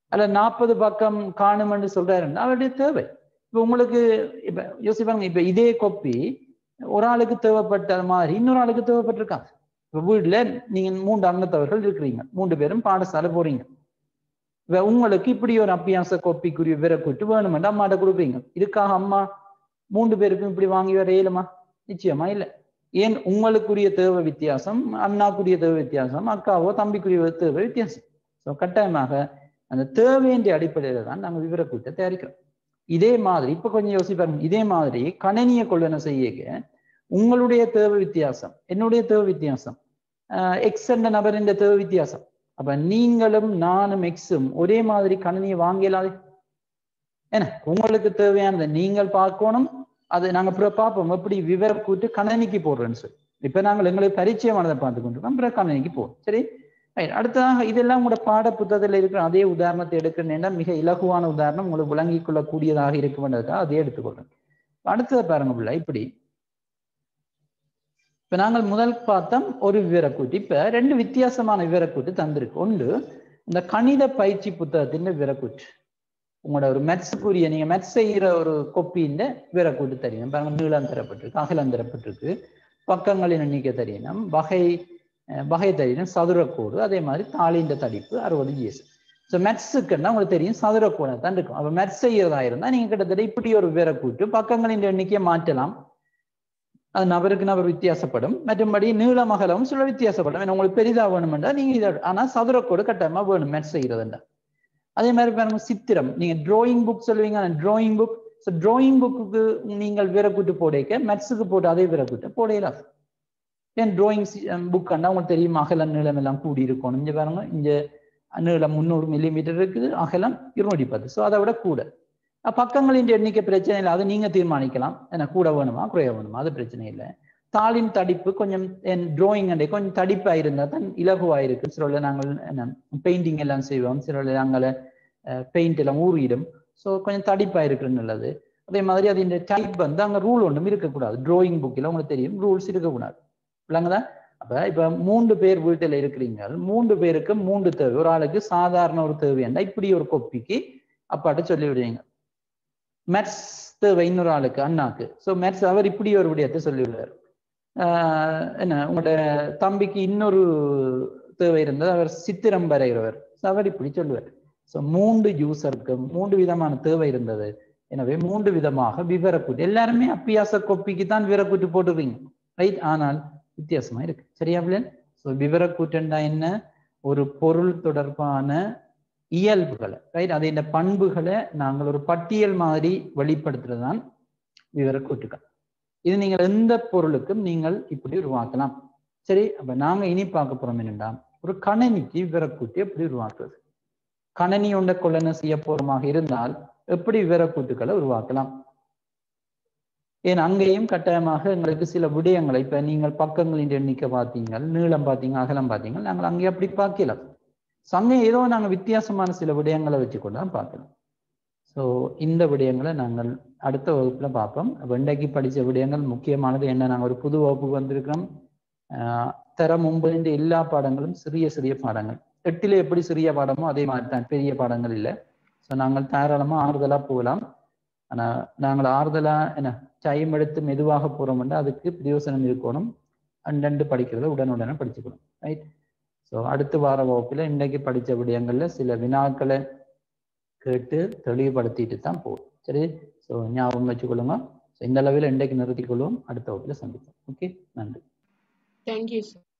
அல்ல நாற்பது பக்கம் காணுமென்று சொல்றாருன்னா அவருடைய தேவை இப்ப உங்களுக்கு இப்ப யோசிப்பாங்க இப்ப இதே கொப்பி ஒரு ஆளுக்கு தேவைப்பட்ட மாதிரி இன்னொரு ஆளுக்கு தேவைப்பட்டிருக்காங்க இப்ப வீட்டுல நீங்க மூன்று அங்கத்தவர்கள் இருக்கிறீங்க மூன்று பேரும் பாடசாலை போறீங்க இப்ப உங்களுக்கு இப்படி ஒரு அபியாச கோப்பிக்குரிய விரக்கூட்டு வேணுமென்று அம்மாட்ட கொடுப்பீங்க இதுக்காக அம்மா மூன்று பேருக்கும் இப்படி வாங்கி வர இயலுமா நிச்சயமா இல்லை ஏன் உங்களுக்குரிய தேவை வித்தியாசம் அண்ணாக்குரிய தேவை வித்தியாசம் அக்காவோ தம்பிக்குரிய தேவை வித்தியாசம் ஸோ கட்டாயமாக அந்த தேவையின்ற அடிப்படையில தான் நாங்கள் விவரக்கூட்டை தயாரிக்கிறோம் இதே மாதிரி இப்ப கொஞ்சம் யோசிப்பாருங்க இதே மாதிரி கணனிய கொள்ளன செய்ய உங்களுடைய தேவை வித்தியாசம் என்னுடைய தேவை வித்தியாசம் எக்ஸ் என்ற நபரின் தேவை வித்தியாசம் அப்ப நீங்களும் நானும் எக்ஸும் ஒரே மாதிரி கணனியை வாங்கலாது என்ன உங்களுக்கு தேவையானதை நீங்கள் பார்க்கணும் அது நாங்க அப்புறம் பார்ப்போம் எப்படி விவர கூட்டு கணனிக்கு போடுறேன்னு சொல்லி இப்ப நாங்கள் எங்களுக்கு பரிச்சயமானதை பார்த்து கொண்டிருக்கோம் அப்புறம் கணனிக்கு போவோம் சரி Right. அடுத்ததாக இதெல்லாம் உங்களோட பாட புத்தகத்தில் இருக்கிற அதே உதாரணத்தை எடுக்கிறேன்னா மிக இலகுவான உதாரணம் உங்களுக்கு விளங்கிக் கொள்ளக்கூடியதாக இருக்கும்ன்றதுக்காக அதே எடுத்துக்கொள்றேன் அடுத்தது பாருங்க பிள்ளை இப்படி இப்ப நாங்கள் முதல் பார்த்தோம் ஒரு விவரக்கூட்டு இப்ப ரெண்டு வித்தியாசமான விவரக்கூட்டு தந்திருக்கு ஒன்று இந்த கணித பயிற்சி புத்தகத்தின் விவரக்கூட்டு உங்களோட ஒரு மெட்ஸுக்குரிய நீங்க மெட்ஸ் செய்கிற ஒரு கொப்பியின் விவரக்கூட்டு தெரியும் பாருங்க நீளம் தரப்பட்டிருக்கு அகலம் தரப்பட்டிருக்கு பக்கங்களின் எண்ணிக்கை தெரியணும் வகை வகை தெரியணும் சதுரக்கோடு அதே மாதிரி தாளின்ற தடிப்பு அறுபது ஜிஎஸ் ஸோ மெட்ஸுக்குன்னா உங்களுக்கு தெரியும் சதுரக்கோணம் தான் இருக்கும் அப்போ மெட்ஸ் செய்யறதா இருந்தால் நீங்கள் கிட்டத்தட்ட இப்படி ஒரு விவர கூட்டு பக்கங்களின் எண்ணிக்கையை மாற்றலாம் அது நபருக்கு நபர் வித்தியாசப்படும் மற்றும்படி நீளம் அகலமும் சில வித்தியாசப்படும் ஏன்னா உங்களுக்கு பெரிதாக வேணுமெண்டா நீங்க இதை ஆனால் சதுரக்கோடு கட்டாயமா வேணும் மெட்ஸ் செய்யறதுண்டா அதே மாதிரி பாருங்க சித்திரம் நீங்க டிராயிங் புக் சொல்லுவீங்க drawing book so drawing book நீங்கள் விரக்கூட்டு போடைக்க மெட்ஸுக்கு போட்டு அதே விரக்கூட்டு போடையலாம் ஏன் டிராயிங் புக் கண்டா உங்களுக்கு தெரியும் அகலம் நீளம் எல்லாம் கூடி இருக்கணும் இங்க பாருங்க இங்க நீளம் முந்நூறு மில்லிமீட்டர் இருக்குது அகலம் இருநூற்றி பத்து ஸோ அதை விட கூட பக்கங்களின் எண்ணிக்கை பிரச்சனை இல்லை அதை நீங்க தீர்மானிக்கலாம் ஏன்னா கூட வேணுமா குறைய வேணுமா அது பிரச்சனை இல்லை தாளின் தடிப்பு கொஞ்சம் என் டிராயிங் அண்டே கொஞ்சம் தடிப்பா இருந்தா தான் இலகுவா இருக்கு சில நாங்கள் என்ன பெயிண்டிங் எல்லாம் செய்வோம் சில நாங்கள் பெயிண்ட் எல்லாம் ஊறிடும் ஸோ கொஞ்சம் தடிப்பா இருக்கிறது நல்லது அதே மாதிரி அது இந்த டைப் வந்து அங்கே ரூல் ஒன்றும் இருக்கக்கூடாது டிராயிங் புக்கில் உங்களுக்கு தெரியும் ரூல்ஸ் இருக்கக்கூடாது இல்லைங்களா அப்ப இப்ப மூன்று பேர் வீட்டில் இருக்கிறீங்க மூன்று பேருக்கு மூன்று தேவை ஒரு ஆளுக்கு சாதாரண ஒரு தேவையாண்டா இப்படி ஒரு கொப்பிக்கு அப்பாட்ட சொல்லி விடுவீங்க மெட்ஸ் தேவை இன்னொரு ஆளுக்கு அண்ணாக்கு ஸோ மெட்ஸ் அவர் இப்படி ஒரு விடயத்தை சொல்லிவிடுவார் என்ன உங்களோட தம்பிக்கு இன்னொரு தேவை இருந்தது அவர் சித்திரம் வரைகிறவர் ஸோ அவர் இப்படி சொல்லுவார் ஸோ மூன்று யூசருக்கு மூன்று விதமான தேவை இருந்தது எனவே மூன்று விதமாக விவரக்கூட்டு எல்லாருமே அப்பியாச கொப்பிக்கு தான் விவரக்கூட்டு போட்டுருவீங்க ரைட் ஆனால் வித்தியாசமா இருக்கு சரியா பிள்ளை ஸோ விவரக்கூட்டண்டா என்ன ஒரு பொருள் தொடர்பான இயல்புகளை ரைட் அதை இந்த பண்புகளை நாங்கள் ஒரு பட்டியல் மாதிரி வெளிப்படுத்துறது தான் விவரக்கூட்டுகள் இது நீங்கள் எந்த பொருளுக்கும் நீங்கள் இப்படி உருவாக்கலாம் சரி அப்ப நாங்க இனி பார்க்க போறோம் என்னென்னா ஒரு கணனிக்கு விவரக்கூட்டி எப்படி உருவாக்குறது கணனி உண்ட கொள்ளன செய்ய போறமாக இருந்தால் எப்படி விவரக்கூட்டுகளை உருவாக்கலாம் ஏன் அங்கேயும் கட்டாயமாக எங்களுக்கு சில விடயங்களை இப்ப நீங்கள் பக்கங்களின் எண்ணிக்கை பார்த்தீங்க நீளம் பார்த்தீங்க அகலம் பார்த்தீங்க நாங்கள் அங்கே அப்படி பார்க்கலாம் அங்கே ஏதோ நாங்கள் வித்தியாசமான சில விடயங்களை வச்சுக்கொண்டு தான் பார்க்கலாம் ஸோ இந்த விடயங்களை நாங்கள் அடுத்த வகுப்புல பார்ப்போம் வெண்டைக்கு படித்த விடயங்கள் முக்கியமானது என்ன நாங்கள் ஒரு புது வகுப்புக்கு வந்திருக்கிறோம் தரம் ஒன்பது எல்லா பாடங்களும் சிறிய சிறிய பாடங்கள் எட்டில எப்படி சிறிய பாடமோ அதே மாதிரி தான் பெரிய பாடங்கள் இல்லை ஸோ நாங்கள் தாராளமாக ஆறுதலாக போகலாம் ஆனால் நாங்கள் ஆறுதலா என்ன டைம் எடுத்து மெதுவாக போகிறோம்னா அதுக்கு பிரயோசனம் இருக்கணும் அண்டண்டு படிக்கிறத உடனுடனே படிச்சுக்கணும் ரைட் ஸோ அடுத்த வார வகுப்பில் இன்றைக்கு படித்த விடயங்களில் சில வினாக்களை கேட்டு தெளிவுபடுத்திட்டு தான் போகும் சரி ஸோ ஞாபகம் வச்சுக்கொள்ளுங்க ஸோ இந்த அளவில் இன்றைக்கு நிறுத்திக்கொள்வோம் அடுத்த வகுப்பில் சந்திப்போம் ஓகே நன்றி Thank you, sir.